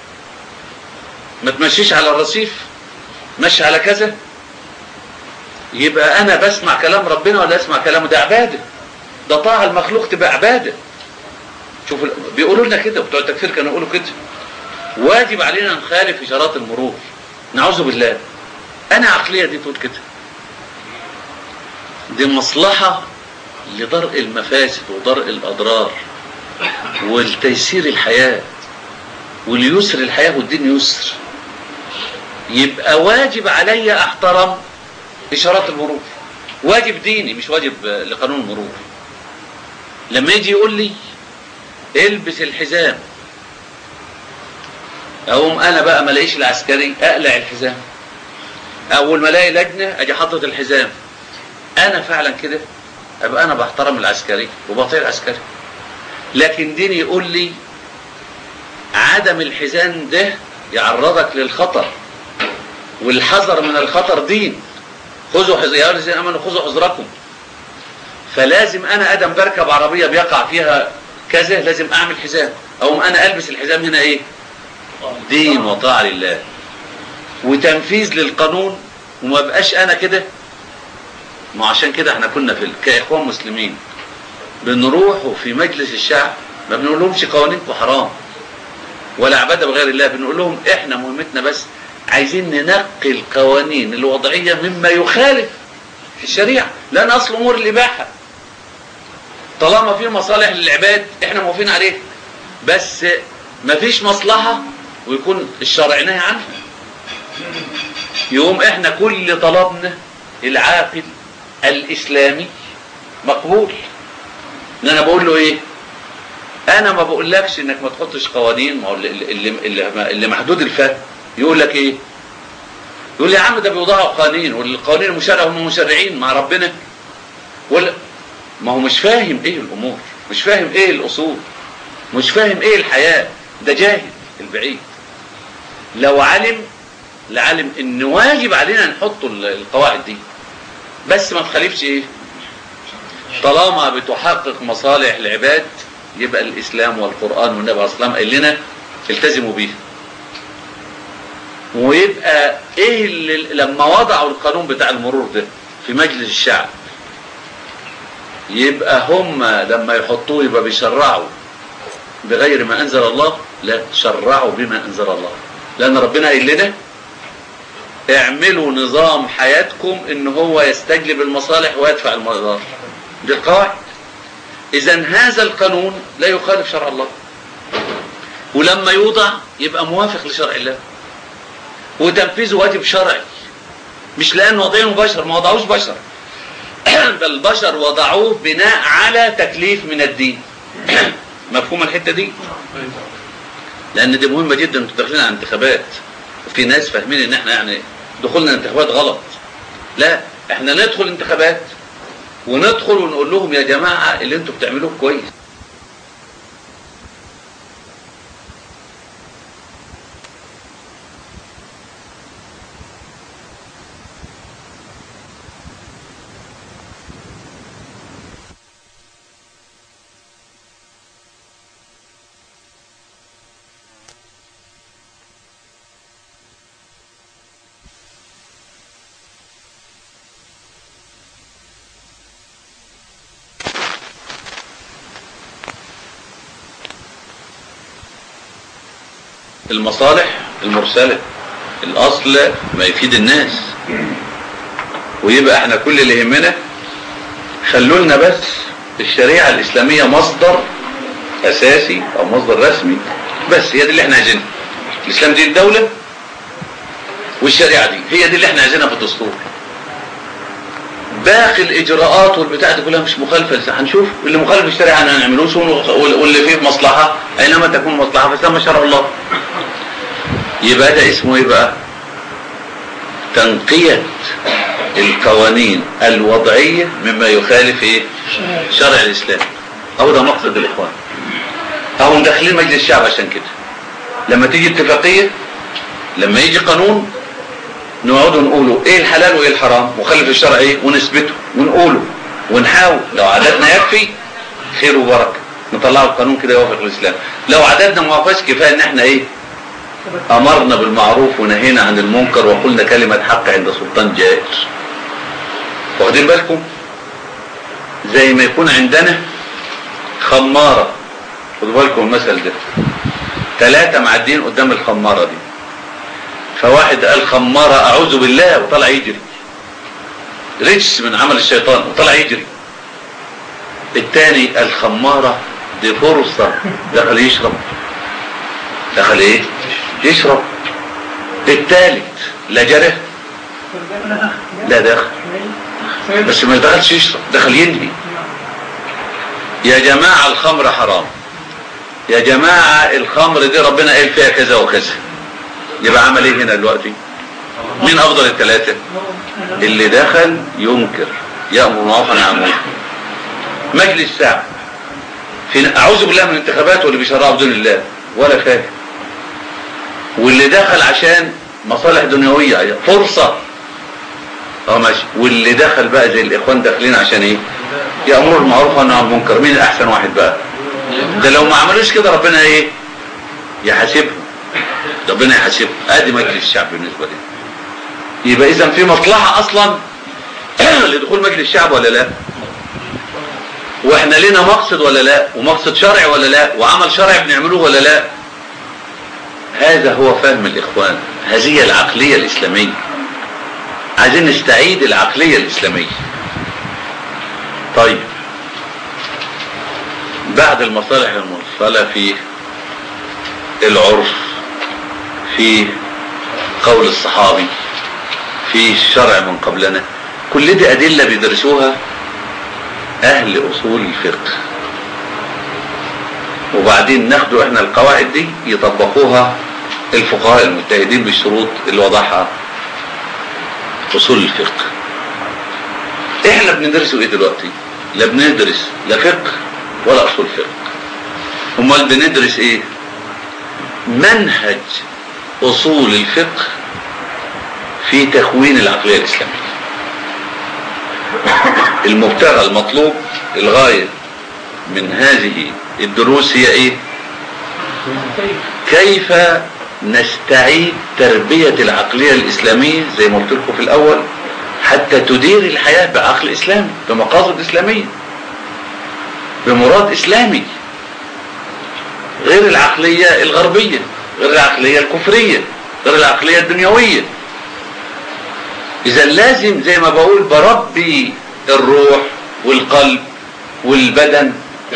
ما تمشيش على الرصيف مشي على كذا يبقى انا بسمع كلام ربنا ولا اسمع كلامه ده عباده ده طاعه المخلوق تبقى عباده شوف ال- بيقولوا لنا كده بتوع التكفير كانوا يقولوا كده واجب علينا نخالف اشارات المرور نعوذ بالله انا عقليه دي تقول كده دي مصلحه لدرء المفاسد ودرء الاضرار والتيسير الحياه واليسر الحياه والدين يسر يبقى واجب علي احترم اشارات المرور واجب ديني مش واجب آه، لقانون المرور لما يجي يقول لي البس الحزام اقوم انا بقى ما الاقيش العسكري اقلع الحزام اول ما الاقي لجنه اجي حاطط الحزام انا فعلا كده ابقى انا بحترم العسكري وبطيع العسكري لكن ديني يقول لي عدم الحزام ده يعرضك للخطر والحذر من الخطر دين خذوا حذر يا الذين امنوا خذوا حذركم فلازم انا ادم بركب عربيه بيقع فيها كذا لازم اعمل حزام او انا البس الحزام هنا ايه دين وطاعه لله وتنفيذ للقانون وما بقاش انا كده ما عشان كده احنا كنا في ال- كاخوان مسلمين بنروح في مجلس الشعب ما بنقول لهمش قوانينكم حرام ولا عباده بغير الله بنقول لهم احنا مهمتنا بس عايزين ننقي القوانين الوضعيه مما يخالف الشريعه لان اصل امور الاباحه طالما في مصالح للعباد احنا موافقين عليه بس مفيش مصلحه ويكون الشرع نهي عنها يقوم احنا كل طلبنا العاقل الاسلامي مقبول ان انا بقول له ايه انا ما بقولكش انك ما تحطش قوانين ما هو اللي, اللي, اللي, اللي محدود الفهم يقول لك ايه يقول لي يا عم ده بيوضعوا قوانين والقوانين المشرعه هم مشرعين مع ربنا ولا ما هو مش فاهم ايه الامور مش فاهم ايه الاصول مش فاهم ايه الحياه ده جاهل البعيد لو علم لعلم ان واجب علينا نحط ال- القواعد دي بس ما تخالفش ايه طالما بتحقق مصالح العباد يبقى الاسلام والقران والنبي عليه الصلاه والسلام قال لنا التزموا بيها ويبقى ايه اللي لما وضعوا القانون بتاع المرور ده في مجلس الشعب يبقى هم لما يحطوه يبقى بيشرعوا بغير ما انزل الله لا شرعوا بما انزل الله لان ربنا قايل لنا اعملوا نظام حياتكم ان هو يستجلب المصالح ويدفع المضار دي القواعد اذا هذا القانون لا يخالف شرع الله ولما يوضع يبقى موافق لشرع الله وتنفيذه واجب شرعي مش لان وضعينه بشر ما وضعوش بشر بل البشر وضعوه بناء على تكليف من الدين مفهوم الحته دي لان دي مهمه جدا انتوا داخلين على انتخابات وفي ناس فاهمين ان احنا يعني دخولنا انتخابات غلط لا احنا ندخل انتخابات وندخل ونقول لهم يا جماعه اللي انتوا بتعملوه كويس المصالح المرسلة الأصل ما يفيد الناس ويبقى احنا كل اللي يهمنا خلوا لنا بس الشريعة الإسلامية مصدر أساسي أو مصدر رسمي بس هي دي اللي احنا عايزينها الإسلام دي الدولة والشريعة دي هي دي اللي احنا عايزينها في الدستور باقي الإجراءات والبتاع دي كلها مش مخالفة هنشوف اللي مخالف الشريعة احنا هنعملوش واللي فيه مصلحة أينما تكون مصلحة فسمى شرع الله يبقى ده اسمه ايه بقى تنقية القوانين الوضعية مما يخالف ايه شرع الاسلام او ده مقصد الاخوان او داخلين مجلس الشعب عشان كده لما تيجي اتفاقية لما يجي قانون نقعد نقوله ايه الحلال وايه الحرام مخالف الشرع ايه ونثبته ونقوله ونحاول لو عددنا يكفي خير وبركة نطلعه القانون كده يوافق الاسلام لو عددنا ما وافقش كفايه ان احنا ايه أمرنا بالمعروف ونهينا عن المنكر وقلنا كلمة حق عند سلطان جائر واخدين بالكم زي ما يكون عندنا خمارة خدوا بالكم المثل ده ثلاثة معديين قدام الخمارة دي فواحد قال خمارة أعوذ بالله وطلع يجري رجس من عمل الشيطان وطلع يجري الثاني الخمارة دي فرصة دخل يشرب دخل ايه يشرب الثالث لا جره لا دخل بس ما دخلش يشرب دخل ينهي يا جماعة الخمر حرام يا جماعة الخمر دي ربنا قال فيها كذا وكذا يبقى عمل ايه هنا دلوقتي مين افضل الثلاثة اللي دخل ينكر يأمر بالمعروف عن المنكر مجلس ساعة في اعوذ بالله من الانتخابات واللي بيشرعوا بدون الله ولا فاهم واللي دخل عشان مصالح دنيوية فرصة اه ماشي واللي دخل بقى زي الاخوان داخلين عشان ايه يأمروا بالمعروف والنهي عن المنكر مين الاحسن واحد بقى ده لو ما عملوش كده ربنا ايه يحاسبهم ربنا يحاسبهم ادي مجلس الشعب بالنسبة لي يبقى اذا في مصلحة اصلا لدخول مجلس الشعب ولا لا واحنا لنا مقصد ولا لا ومقصد شرعي ولا لا وعمل شرعي بنعمله ولا لا هذا هو فهم الإخوان هذه العقلية الإسلامية عايزين نستعيد العقلية الإسلامية طيب بعد المصالح المرسلة في العرف في قول الصحابي في الشرع من قبلنا كل دي أدلة بيدرسوها أهل أصول الفقه وبعدين ناخدوا احنا القواعد دي يطبقوها الفقهاء المجتهدين بالشروط اللي وضعها اصول الفقه احنا بندرسه ايه دلوقتي لا بندرس لا فقه ولا اصول فقه امال بندرس ايه منهج اصول الفقه في تكوين العقلية الاسلامية المبتغى المطلوب الغاية من هذه الدروس هي ايه كيف نستعيد تربية العقلية الإسلامية زي ما قلت لكم في الأول حتى تدير الحياة بعقل إسلامي بمقاصد إسلامية بمراد إسلامي غير العقلية الغربية غير العقلية الكفرية غير العقلية الدنيوية إذا لازم زي ما بقول بربي الروح والقلب والبدن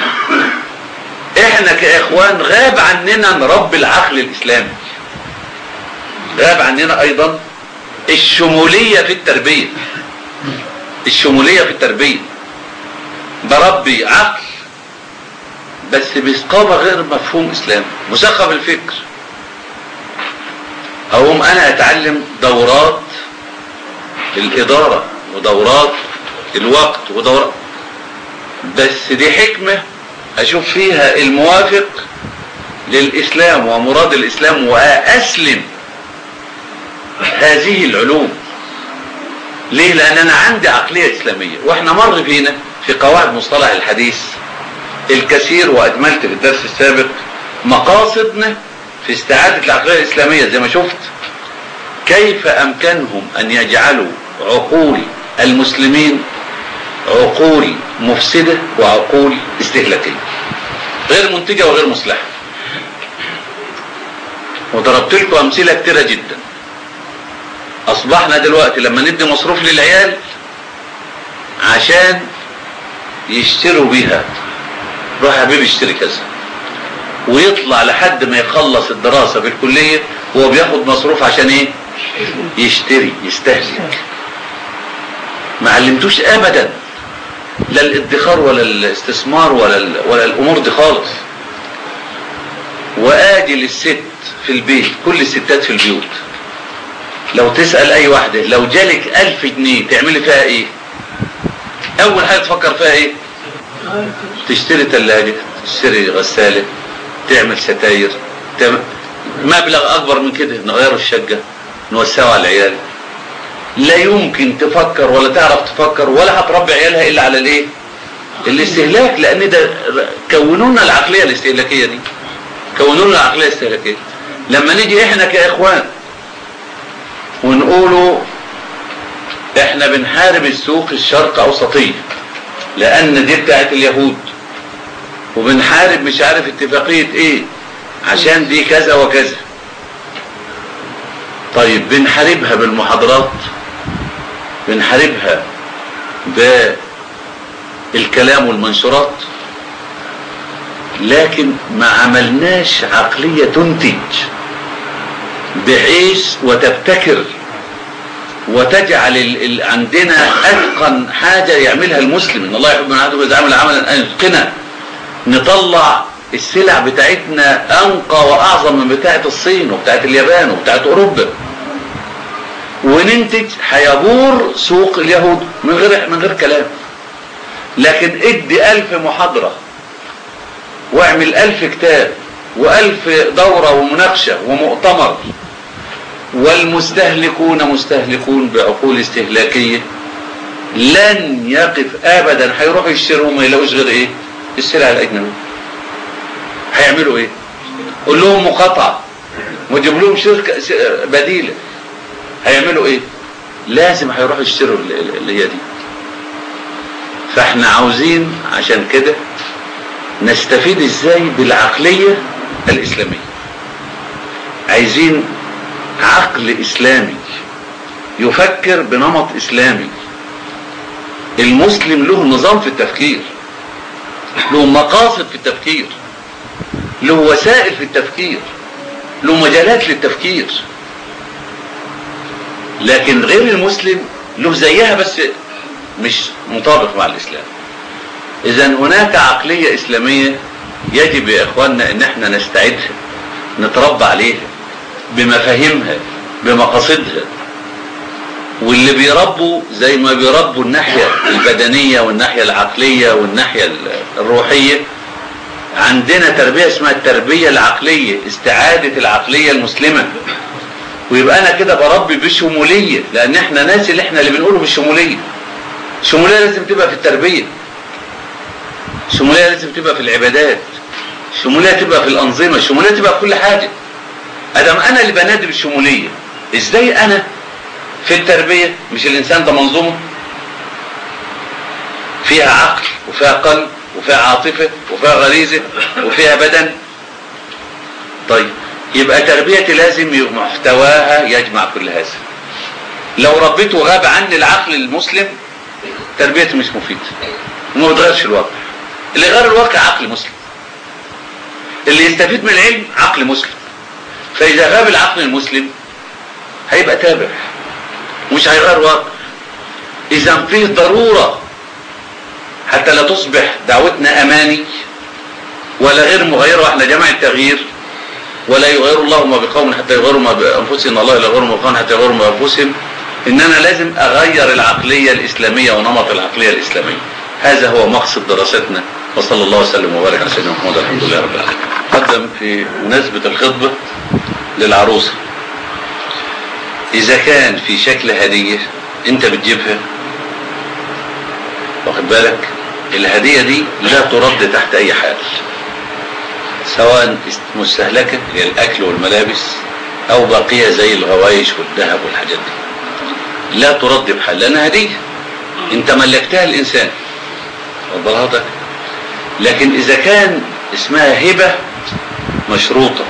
احنا كاخوان غاب عننا نربي العقل الاسلامي غاب عننا ايضا الشمولية في التربية الشمولية في التربية بربي عقل بس بإسقامة غير مفهوم إسلامي مثقف الفكر أقوم أنا أتعلم دورات الإدارة ودورات الوقت ودورات بس دي حكمة أشوف فيها الموافق للإسلام ومراد الإسلام وأسلم هذه العلوم ليه لأن أنا عندي عقلية إسلامية وإحنا مر فينا في قواعد مصطلح الحديث الكثير وأجملت في الدرس السابق مقاصدنا في استعادة العقلية الإسلامية زي ما شفت كيف أمكنهم أن يجعلوا عقول المسلمين عقول مفسدة وعقول استهلاكية غير منتجة وغير مصلحة وضربت لكم أمثلة كتيرة جدا أصبحنا دلوقتي لما ندي مصروف للعيال عشان يشتروا بيها روح يا حبيبي اشتري كذا ويطلع لحد ما يخلص الدراسة في الكلية وهو بياخد مصروف عشان ايه يشتري يستهلك ما علمتوش ابدا لا الادخار ولا الاستثمار ولا ال... ولا الامور دي خالص وادي للست في البيت كل الستات في البيوت لو تسأل اي واحدة لو جالك الف جنيه تعملي فيها ايه اول حاجة تفكر فيها ايه تشتري ثلاجة تشتري غسالة تعمل ستاير تعمل مبلغ اكبر من كده نغيره الشقة نوسعه على العيال لا يمكن تفكر ولا تعرف تفكر ولا هتربي عيالها الا على الايه الاستهلاك لان ده كونوا لنا العقليه الاستهلاكيه دي كونوا لنا العقليه الاستهلاكيه لما نيجي احنا كاخوان ونقولوا احنا بنحارب السوق الشرق اوسطيه لان دي بتاعت اليهود وبنحارب مش عارف اتفاقيه ايه عشان دي كذا وكذا طيب بنحاربها بالمحاضرات بنحاربها بالكلام والمنشورات لكن ما عملناش عقلية تنتج بحيث وتبتكر وتجعل ال ال عندنا أتقن حاجة يعملها المسلم إن الله يحب من عبده إذا عمل عملا أن يتقنه نطلع السلع بتاعتنا أنقى وأعظم من بتاعة الصين وبتاعة اليابان وبتاعة أوروبا وننتج هيبور سوق اليهود من غير من غير كلام لكن ادي ألف محاضرة واعمل ألف كتاب وألف دورة ومناقشة ومؤتمر والمستهلكون مستهلكون بعقول استهلاكية لن يقف أبدا هيروحوا يشتروا ما يلاقوش غير إيه السلع الأجنبية هيعملوا إيه قول لهم مقاطعة وجيب لهم شركة بديلة هيعملوا ايه لازم هيروحوا يشتروا اللي هي دي فاحنا عاوزين عشان كده نستفيد ازاي بالعقلية الاسلامية عايزين عقل اسلامي يفكر بنمط اسلامي المسلم له نظام في التفكير له مقاصد في التفكير له وسائل في التفكير له مجالات للتفكير لكن غير المسلم له زيها بس مش مطابق مع الإسلام إذا هناك عقلية إسلامية يجب يا إخواننا إن احنا نستعدها نتربى عليها بمفاهيمها بمقاصدها واللي بيربوا زي ما بيربوا الناحية البدنية والناحية العقلية والناحية الروحية عندنا تربية اسمها التربية العقلية استعادة العقلية المسلمة ويبقى انا كده بربي بشمولية لان احنا ناس اللي احنا اللي بنقوله بالشمولية الشمولية لازم تبقى في التربية الشمولية لازم تبقى في العبادات الشمولية تبقى في الانظمة الشمولية تبقى في كل حاجة ادم انا اللي بنادي بالشموليه ازاي انا في التربيه مش الانسان ده منظومه فيها عقل وفيها قلب وفيها عاطفه وفيها غريزه وفيها بدن طيب يبقى تربيتي لازم يبقى محتواها يجمع كل هذا لو ربيته غاب عني العقل المسلم تربيتي مش مفيدة وما بتغيرش الواقع اللي غير الواقع عقل مسلم اللي يستفيد من العلم عقل مسلم فإذا غاب العقل المسلم هيبقى تابع مش هيغير واقع إذا فيه ضرورة حتى لا تصبح دعوتنا أماني ولا غير مغيرة واحنا جمع التغيير ولا يغير الله ما بقوم حتى يغيروا ما بأنفسهم الله لا يغير ما بقوم حتى يغيروا ما بأنفسهم إن أنا لازم أغير العقلية الإسلامية ونمط العقلية الإسلامية هذا هو مقصد دراستنا وصلى الله وسلم وبارك على سيدنا محمد الحمد لله رب العالمين قدم في مناسبة الخطبة للعروسة إذا كان في شكل هدية أنت بتجيبها واخد بالك الهدية دي لا ترد تحت أي حال سواء مستهلكة هي الأكل والملابس أو باقية زي الغوايش والذهب والحاجات دي لا ترد بحال لأنها هدية أنت ملكتها الإنسان وضلهتك لكن إذا كان اسمها هبة مشروطة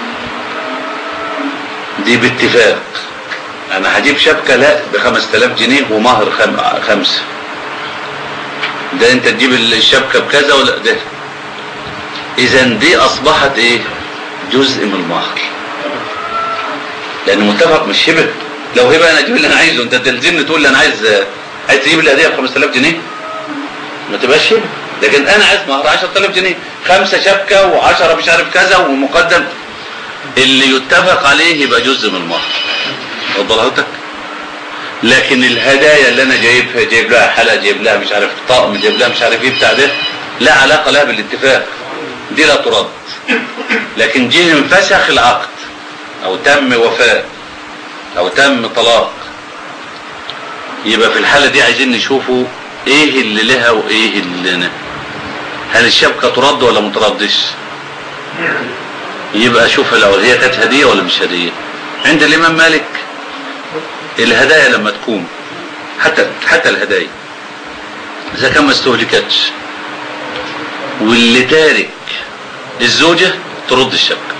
دي باتفاق أنا هجيب شبكة لا بخمس تلاف جنيه ومهر خم... خمسة ده أنت تجيب الشبكة بكذا ولا ده اذا دي اصبحت ايه جزء من المهر لان متفق مش هبه لو هبه انا اجيب اللي انا عايزه انت تلزمني تقول لي انا عايز عايز تجيب الهديه ب 5000 جنيه ما تبقاش هبه لكن انا عايز مهر 10000 جنيه خمسه شبكه و10 مش عارف كذا ومقدم اللي يتفق عليه يبقى جزء من المهر وضلهتك لكن الهدايا اللي انا جايبها جايب لها حلقه جايب لها مش عارف طقم جايب لها مش عارف ايه بتاع ده لا علاقه لها بالاتفاق دي لا ترد لكن جه انفسخ العقد او تم وفاء او تم طلاق يبقى في الحالة دي عايزين نشوفوا ايه اللي لها وايه اللي لنا هل الشبكة ترد ولا متردش يبقى شوف الاول هي كانت هدية ولا مش هدية عند الامام مالك الهدايا لما تكون حتى حتى الهدايا اذا كان ما استهلكتش واللي تارك الزوجة ترد الشبكة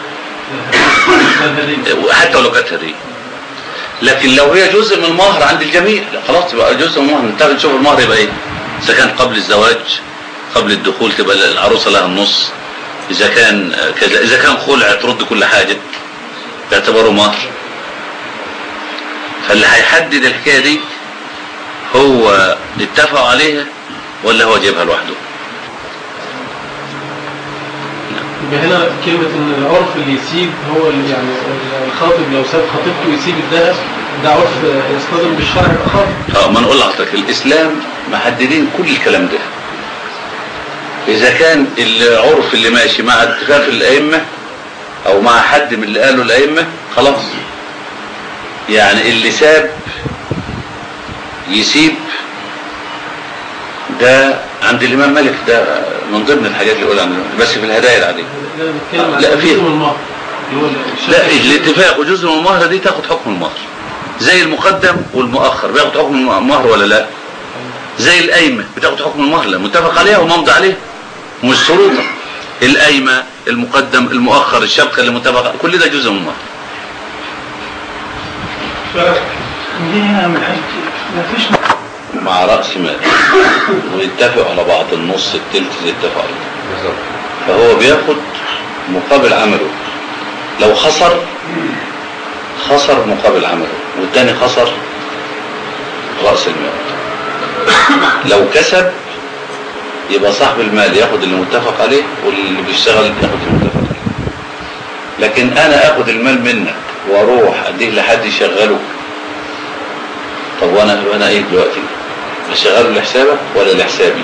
حتى ولو كانت هدية لكن لو هي جزء من المهر عند الجميع لا خلاص يبقى جزء من المهر ننتقل نشوف المهر يبقى ايه اذا كان قبل الزواج قبل الدخول تبقى العروسة لها النص اذا كان كذا اذا كان خلع ترد كل حاجة باعتباره مهر فاللي هيحدد الحكاية دي هو اتفقوا عليها ولا هو جايبها لوحده يبقى هنا كلمة ان العرف اللي يسيب هو اللي يعني الخاطب لو ساب خطيبته يسيب الذهب ده عرف يصطدم بالشرع يبقى خاطب اه ما نقول لحضرتك الاسلام محددين كل الكلام ده اذا كان العرف اللي ماشي مع اتفاق الائمه او مع حد من اللي قالوا الائمه خلاص يعني اللي ساب يسيب ده عند الامام مالك ده من ضمن الحاجات اللي يقولها بس في الهدايا العاديه انا بتكلم لا، عن فيه. جزء من المهر اللي هو لا الشرع. الاتفاق وجزء من المهر دي تاخد حكم المهر زي المقدم والمؤخر بياخد حكم المهر ولا لا زي القايمه بتاخد حكم المهر لا متفق عليها وممضي عليها مش شروطا القايمه المقدم المؤخر الشبكه اللي متفق كل ده جزء من المهر ليه هنا من حاجة ما فيش مع راس مال ويتفقوا على بعض النص التلت اللي اتفقوا عليه فهو بياخد مقابل عمله لو خسر خسر مقابل عمله والتاني خسر رأس المال لو كسب يبقى صاحب المال ياخد اللي متفق عليه واللي بيشتغل ياخد اللي متفق عليه لكن انا اخد المال منك واروح اديه لحد يشغله طب وانا وانا ايه دلوقتي اشغله لحسابك ولا لحسابي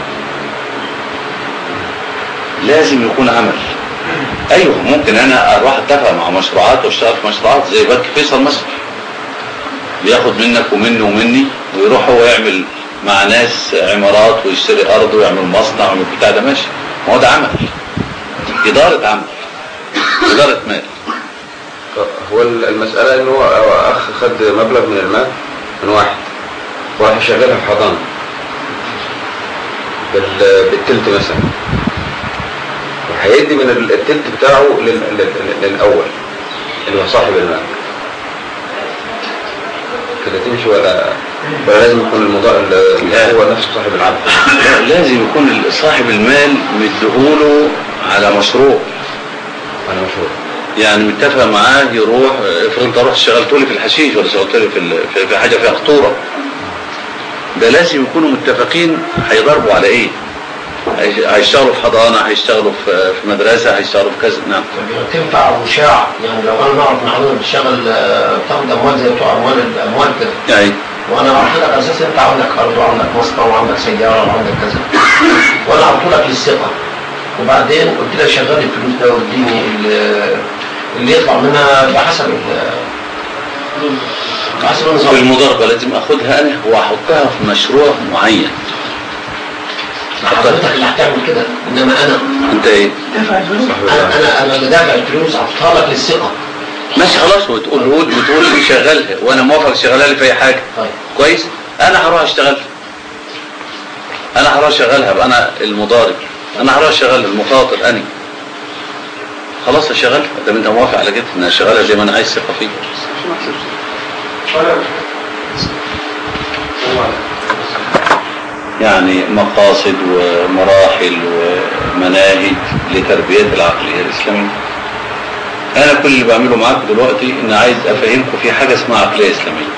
لازم يكون عمل ايوه ممكن انا اروح اتفق مع مشروعات واشتغل في مشروعات زي بنك فيصل مثلا بياخد منك ومني ومني ويروح هو يعمل مع ناس عمارات ويشتري ارض ويعمل مصنع ويعمل بتاع ده ماشي ما هو ده عمل اداره عمل اداره مال هو المسألة إن هو أخ خد مبلغ من المال من واحد وراح يشغلها في حضانة بال- بالتلت مثلا وهيدي من التلت بتاعه لل- لل- للأول اللي هو صاحب المال كده تمشي ولا ولا لازم يكون المضاء لا. هو نفسه صاحب العبد لا لازم يكون صاحب المال مديهوله على مشروع أنا مشهور يعني متفق معاه يروح افرض انت رحت اشتغلت لي في الحشيش ولا اشتغلت لي في ال- في- في حاجه فيها خطوره ده لازم يكونوا متفقين هيضربوا على ايه هي- هيشتغلوا في حضانه هيشتغلوا في في مدرسه هيشتغلوا في كذا نعم تنفع مشاع يعني لو انا نعرف ان حضرتك بتشتغل آه، بتاخد اموال زي بتوع اموال الاموال كده يعني وانا اعطيتك على اساس انت عندك ارض وعندك مصنع وعندك سياره وعندك كذا وانا اعطيتك للثقه وبعدين قلت لك شغل الفلوس ده واديني ال- اللي يطلع منها بحسب ال- بحسب في النظام المضاربه لازم اخدها انا واحطها في مشروع معين حضرتك اللي هتعمل كده انما انا انت ايه دفع الفلوس انا انا انا اللي دافع الفلوس اعطيها لك للثقه ماشي خلاص وتقول له بتقول لي شغلها وانا موافق شغلها لي في اي حاجه طيب كويس انا هروح اشتغلها انا هروح اشغلها بقى انا المضارب انا هروح اشغل المخاطر اني خلاص اشغلها ده انت موافق على كده ان اشغلها زي ما انا عايز ثقه فيه يعني مقاصد ومراحل ومناهج لتربية العقلية الإسلامية أنا كل اللي بعمله معاكم دلوقتي إن عايز أفهمكم في حاجة اسمها عقلية إسلامية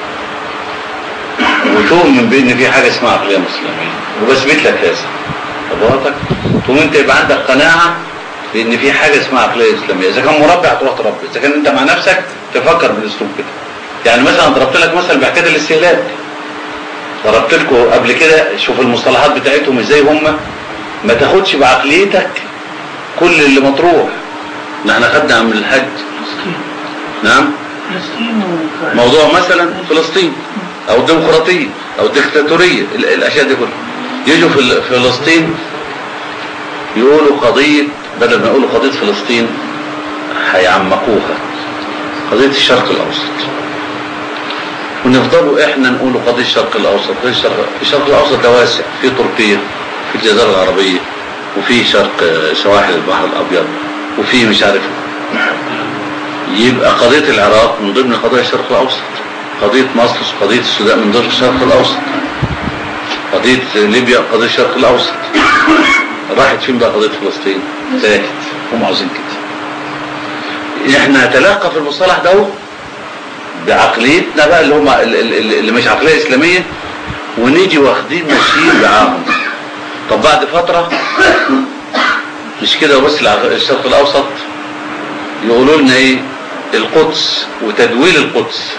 وتؤمن بأن في حاجة اسمها عقلية مسلمية وبثبت لك هذا حضرتك تقوم أنت يبقى عندك قناعة بأن في حاجة اسمها عقلية إسلامية إذا كان مربع تروح تربي إذا كان أنت مع نفسك تفكر بالأسلوب كده يعني مثلا ضربت لك مثلا بحكاية الاستهلاك ضربت لكم قبل كده شوف المصطلحات بتاعتهم ازاي هم ما تاخدش بعقليتك كل اللي مطروح ان احنا خدنا من الحج نعم فلسطين و موضوع مثلا فلسطين او الديمقراطيه او الدكتاتوريه ال- الاشياء دي كلها يجوا في ال- فلسطين يقولوا قضيه بدل ما يقولوا قضيه فلسطين هيعمقوها قضيه الشرق الاوسط ونفضلوا احنا نقول قضيه الشرق الاوسط قضيه الشرق الشرق الاوسط ده واسع في تركيا في الجزيره العربيه وفي شرق سواحل البحر الابيض وفي مش عارف يبقى قضيه العراق من ضمن قضايا الشرق الاوسط قضيه مصر قضيه السودان من ضمن الشرق الاوسط قضيه ليبيا قضيه الشرق الاوسط راحت فين بقى قضيه فلسطين تاهت هم عاوزين كده احنا نتلاقى في المصطلح ده بعقليتنا بقى اللي هم اللي مش عقليه اسلاميه ونيجي واخدين ماشيين معاهم طب بعد فتره مش كده بس العق- الشرق الاوسط يقولوا لنا ايه القدس وتدويل القدس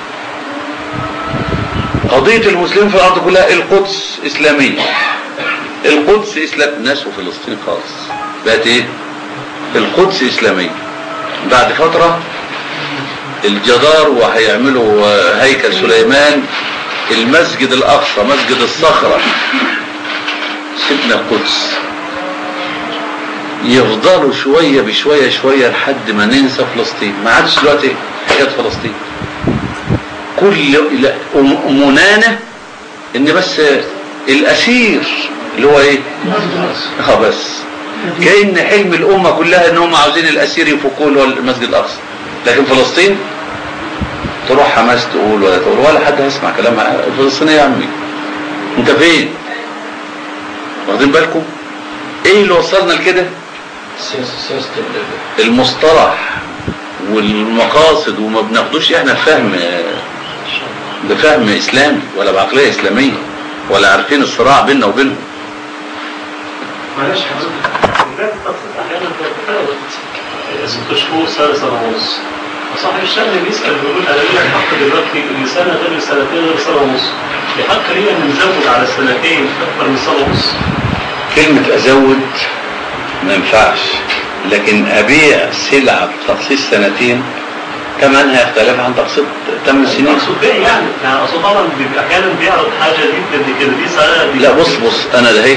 قضيه المسلمين في الارض كلها القدس اسلاميه القدس اسلام ناس وفلسطين خالص بقت ايه القدس اسلاميه بعد فتره الجدار وهيعملوا آه، هيكل سليمان المسجد الأقصى مسجد الصخرة سيبنا القدس يفضلوا شوية بشوية شوية لحد ما ننسى فلسطين ما عادش دلوقتي حكاية فلسطين كل لا، أم- منانة ان بس الاسير اللي هو ايه اه بس كأن حلم الامة كلها ان هم عاوزين الاسير يفكوه اللي هو المسجد الاقصى لكن فلسطين تروح حماس تقول ولا تقول ولا حد هيسمع كلامها فلسطينية يا عمي انت فين واخدين بالكم ايه اللي وصلنا لكده سياسة سياسة ال- المصطلح والمقاصد وما بناخدوش احنا الفهم بفهم اسلامي ولا بعقلية اسلامية ولا عارفين الصراع بيننا وبينهم معلش حضرتك الباب التقسيط احيانا بتتفاوت ست شهور سنه سنه ونص صاحب الشغل بيسال بيقول انا ليا حق دلوقتي لسنه غير لسنتين غير سنه ونص في حق ليا ان نزود على السنتين اكثر من سنه ونص كلمة ازود ما ينفعش لكن ابيع سلعة بتخصيص سنتين ثمنها يختلف عن تقسيط ثمان سنين اقصد بيع يعني يعني اقصد طبعا بيبقى احيانا بيعرض حاجه دي قد كده دي سنه دي لا بص بص انا ده اهي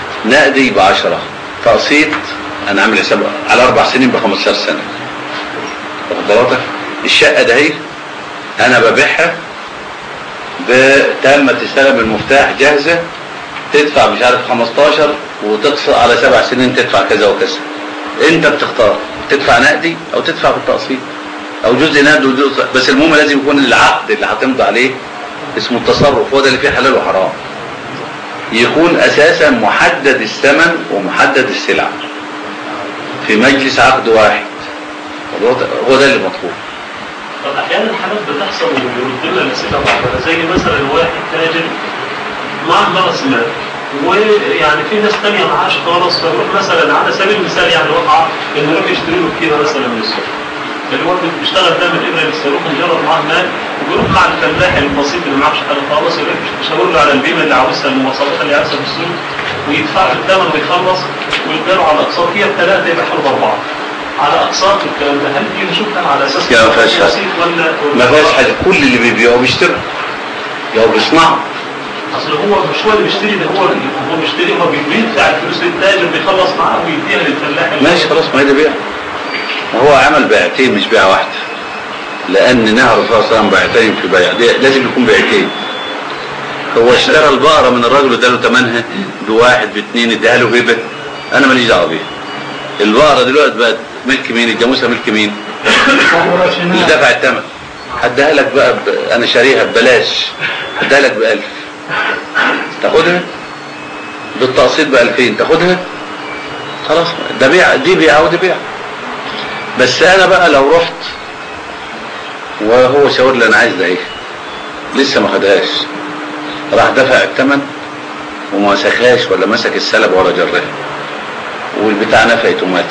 نقدي بعشرة تقسيط انا عامل حساب على اربع سنين ب 15 سنة واخد بالك الشقه ده اهي انا ببيعها بتامة تستلم المفتاح جاهزة تدفع مش عارف 15 وتقسط على سبع سنين تدفع كذا وكذا انت بتختار تدفع نقدي او تدفع بالتقسيط او جزء نقدي وجزء بس المهم لازم يكون العقد اللي هتمضي عليه اسمه التصرف هو ده اللي فيه حلال وحرام يكون اساسا محدد الثمن ومحدد السلع في مجلس عقد واحد هو ده هو ده اللي مطلوب طب احيانا حالات بتحصل وبيرد لنا الاسئله بعضها زي مثلا واحد تاجر معاه راس مال ويعني في ناس تانية معاش خالص فيروح مثلا على سبيل المثال يعني وقع انه يروح يشتري له كيلو مثلا من السوق اللي هو بيشتغل ده من ابره للصاروخ مجرد معاه مال وبيروح مع الفلاح البسيط اللي معاهش حاجه خالص يروح يشاور له على البيمه اللي عاوزها المواصفات اللي عاوزها في السوق ويدفع له الثمن ويخلص ويديله على اقساط هي بثلاثه يبقى حلو باربعه على اقساط والكلام ده هل دي نشوفها على اساس لا، ما فيهاش حاجة. بسيط ولا ما فيهاش حاجه كل اللي بيبيعه بيشتري لو بيصنعه اصل هو مش هو اللي بيشتري ده هو اللي هو بيشتري هو بيدفع الفلوس للتاجر بيخلص معاه ويديها للفلاح اللي- ماشي خلاص ما هي ده بيع هو عمل بيعتين مش بيعه واحده لان نهى الرسول صلى الله عليه وسلم بيعتين في بيع دي لازم يكون بيعتين هو اشترى البقره من الراجل واداله ثمنها بواحد باثنين اداها له هبه انا ماليش دعوه بيها البقره دلوقتي بقت ملك مين الجاموسه ملك مين اللي دفع الثمن هديها لك بقى ب... انا شاريها ببلاش هديها لك بألف تاخدها بالتقسيط بألفين تاخدها خلاص ده بيع دي بيع ودي بيع بس انا بقى لو رحت وهو شاور لي انا عايز ده ايه لسه ما خدهاش راح دفع الثمن وما مسكهاش ولا مسك السلب ولا جرها والبتاع نفقت وماتت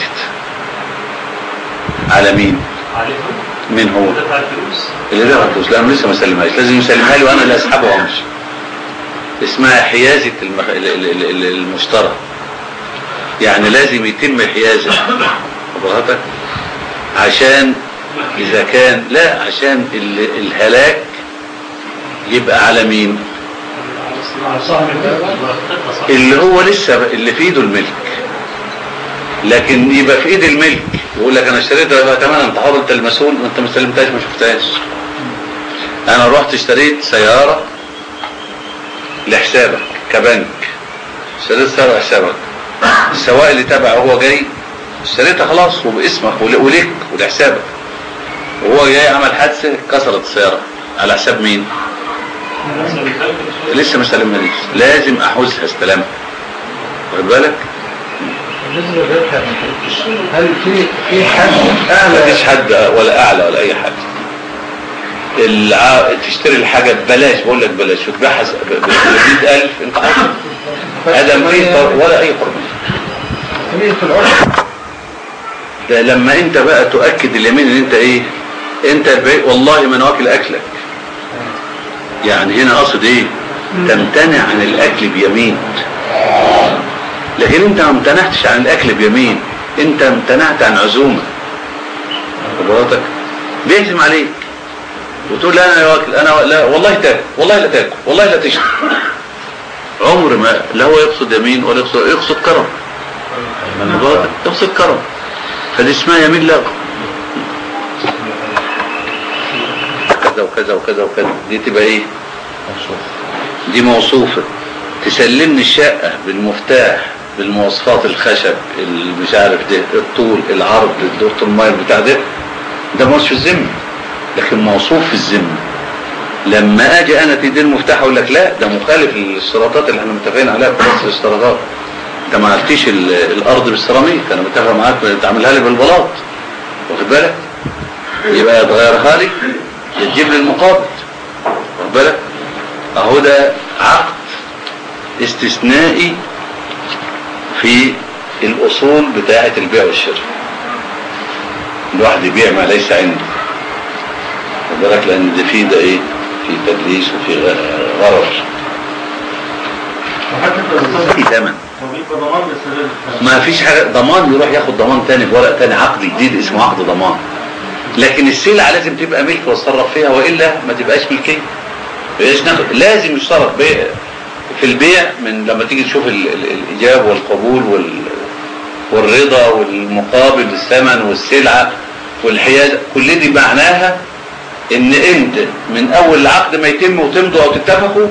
على مين عليهم مين هو دفع الفلوس اللي دفع الفلوس لا أنا لسه ما سلمهاش لازم يسلمها لي وانا اللي اسحبه وامشي اسمها حيازة المخ... ال- ال- ال- ال- المشترى يعني لازم يتم حيازة حضرتك عشان اذا كان لا عشان ال... الهلاك يبقى على مين اللي هو لسه اللي في ايده الملك لكن يبقى في ايد الملك يقول لك انا اشتريتها بقى تمام انت حر انت المسؤول وانت ما استلمتهاش ما شفتهاش انا رحت اشتريت سيارة لحسابك كبنك اشتريت سيارة لحسابك السواق اللي تبعه هو جاي اشتريتها خلاص وباسمك ول- وليك ولحسابك وهو جاي عمل حادثة كسرت السيارة على حساب مين لسه ما استلمهاش لازم احوزها استلامها واخد بالك بالنسبه للربح هل في في حد اعلى مفيش حد ولا اعلى ولا اي حاجه الع... تشتري الحاجه ببلاش بقول لك بلاش وتبيعها س- ب ب 100000 انت عارف هذا ما في فر- ولا اي حرمه كمية في العرف ده لما انت بقى تؤكد اليمين ان انت ايه انت البعيد والله ما انا واكل اكلك يعني هنا اقصد ايه تمتنع عن الاكل بيمين لكن انت ما امتنعتش عن الاكل بيمين انت امتنعت عن عزومه حضرتك بيهجم عليك وتقول لا انا واكل انا لا والله تاكل والله لا تاكل والله لا تشرب عمر ما لا هو يقصد يمين ولا يقصد يقصد كرم حضرتك يقصد كرم فدي اسمها يمين لغو كذا وكذا وكذا وكذا دي تبقى ايه دي موصوفة تسلمني الشقة بالمفتاح بالمواصفات الخشب اللي مش عارف ده الطول العرض دورة المايل بتاع ده ده مش في الذمة لكن موصوف في الذمة لما اجي انا تدي المفتاح اقول لك لا ده مخالف للاشتراطات اللي احنا متفقين عليها في نص الاشتراطات انت ما عرفتيش ال- الارض بالسيراميك انا متفق معاك تعملها لي بالبلاط واخد بالك يبقى يتغيرها لي يا تجيب لي المقابل واخد بالك اهو ده عقد استثنائي في الاصول بتاعه البيع والشراء الواحد يبيع ما ليس عنده واخد بالك لان ده فيه ده ايه في تدليس وفي غ- غرر في ثمن وبيبقى ضمان للسداد ما فيش حاجة ضمان يروح ياخد ضمان تاني بورق تاني عقد جديد اسمه عقد ضمان لكن السلعة لازم تبقى ملك واتصرف فيها وإلا ما تبقاش ملكية بقاش ناخد لازم يشترط بيع في البيع من لما تيجي تشوف ال- ال- الإجاب والقبول وال والرضا والمقابل الثمن والسلعة والحيازة كل دي معناها ان انت من اول العقد ما يتم وتمضوا او تتفقوا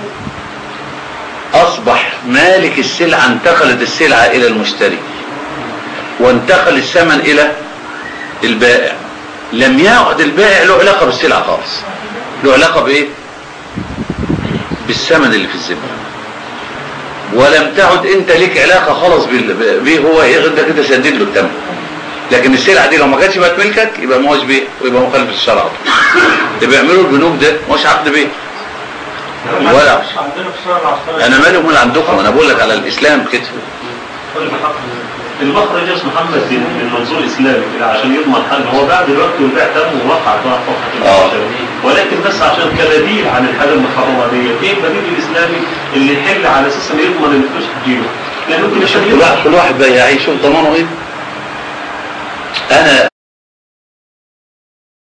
اصبح مالك السلعة انتقلت السلعة الى المشتري وانتقل الثمن الى البائع لم يعد البائع له علاقة بالسلعة خالص له علاقة بايه بالثمن اللي في الذمة ولم تعد انت ليك علاقة خالص بال- بيه هو ايه انت كده سدد له الثمن لكن السلعة دي لو ما كانتش بقت ملكك يبقى ما هوش بيع ويبقى مخالف للشرع على طول. اللي بيعملوا البنوك ده مش عقد بيع ولا عندنا في الشارع العسكري انا مالي ومال عندكم انا بقول لك على الاسلام كده المخرج يا اسمه محمد من من منظور اسلامي كده عشان يضمن حاجه هو بعد الوقت والبيع تم ووقع بقى فقط آه. ولكن بس عشان كبديل عن الحاجه المحرمه دي ايه البديل الاسلامي اللي يحل على اساس انه يضمن ان الفلوس تجيله لان ممكن عشان كل واحد كل واحد بقى يعيش ضمانه ايه انا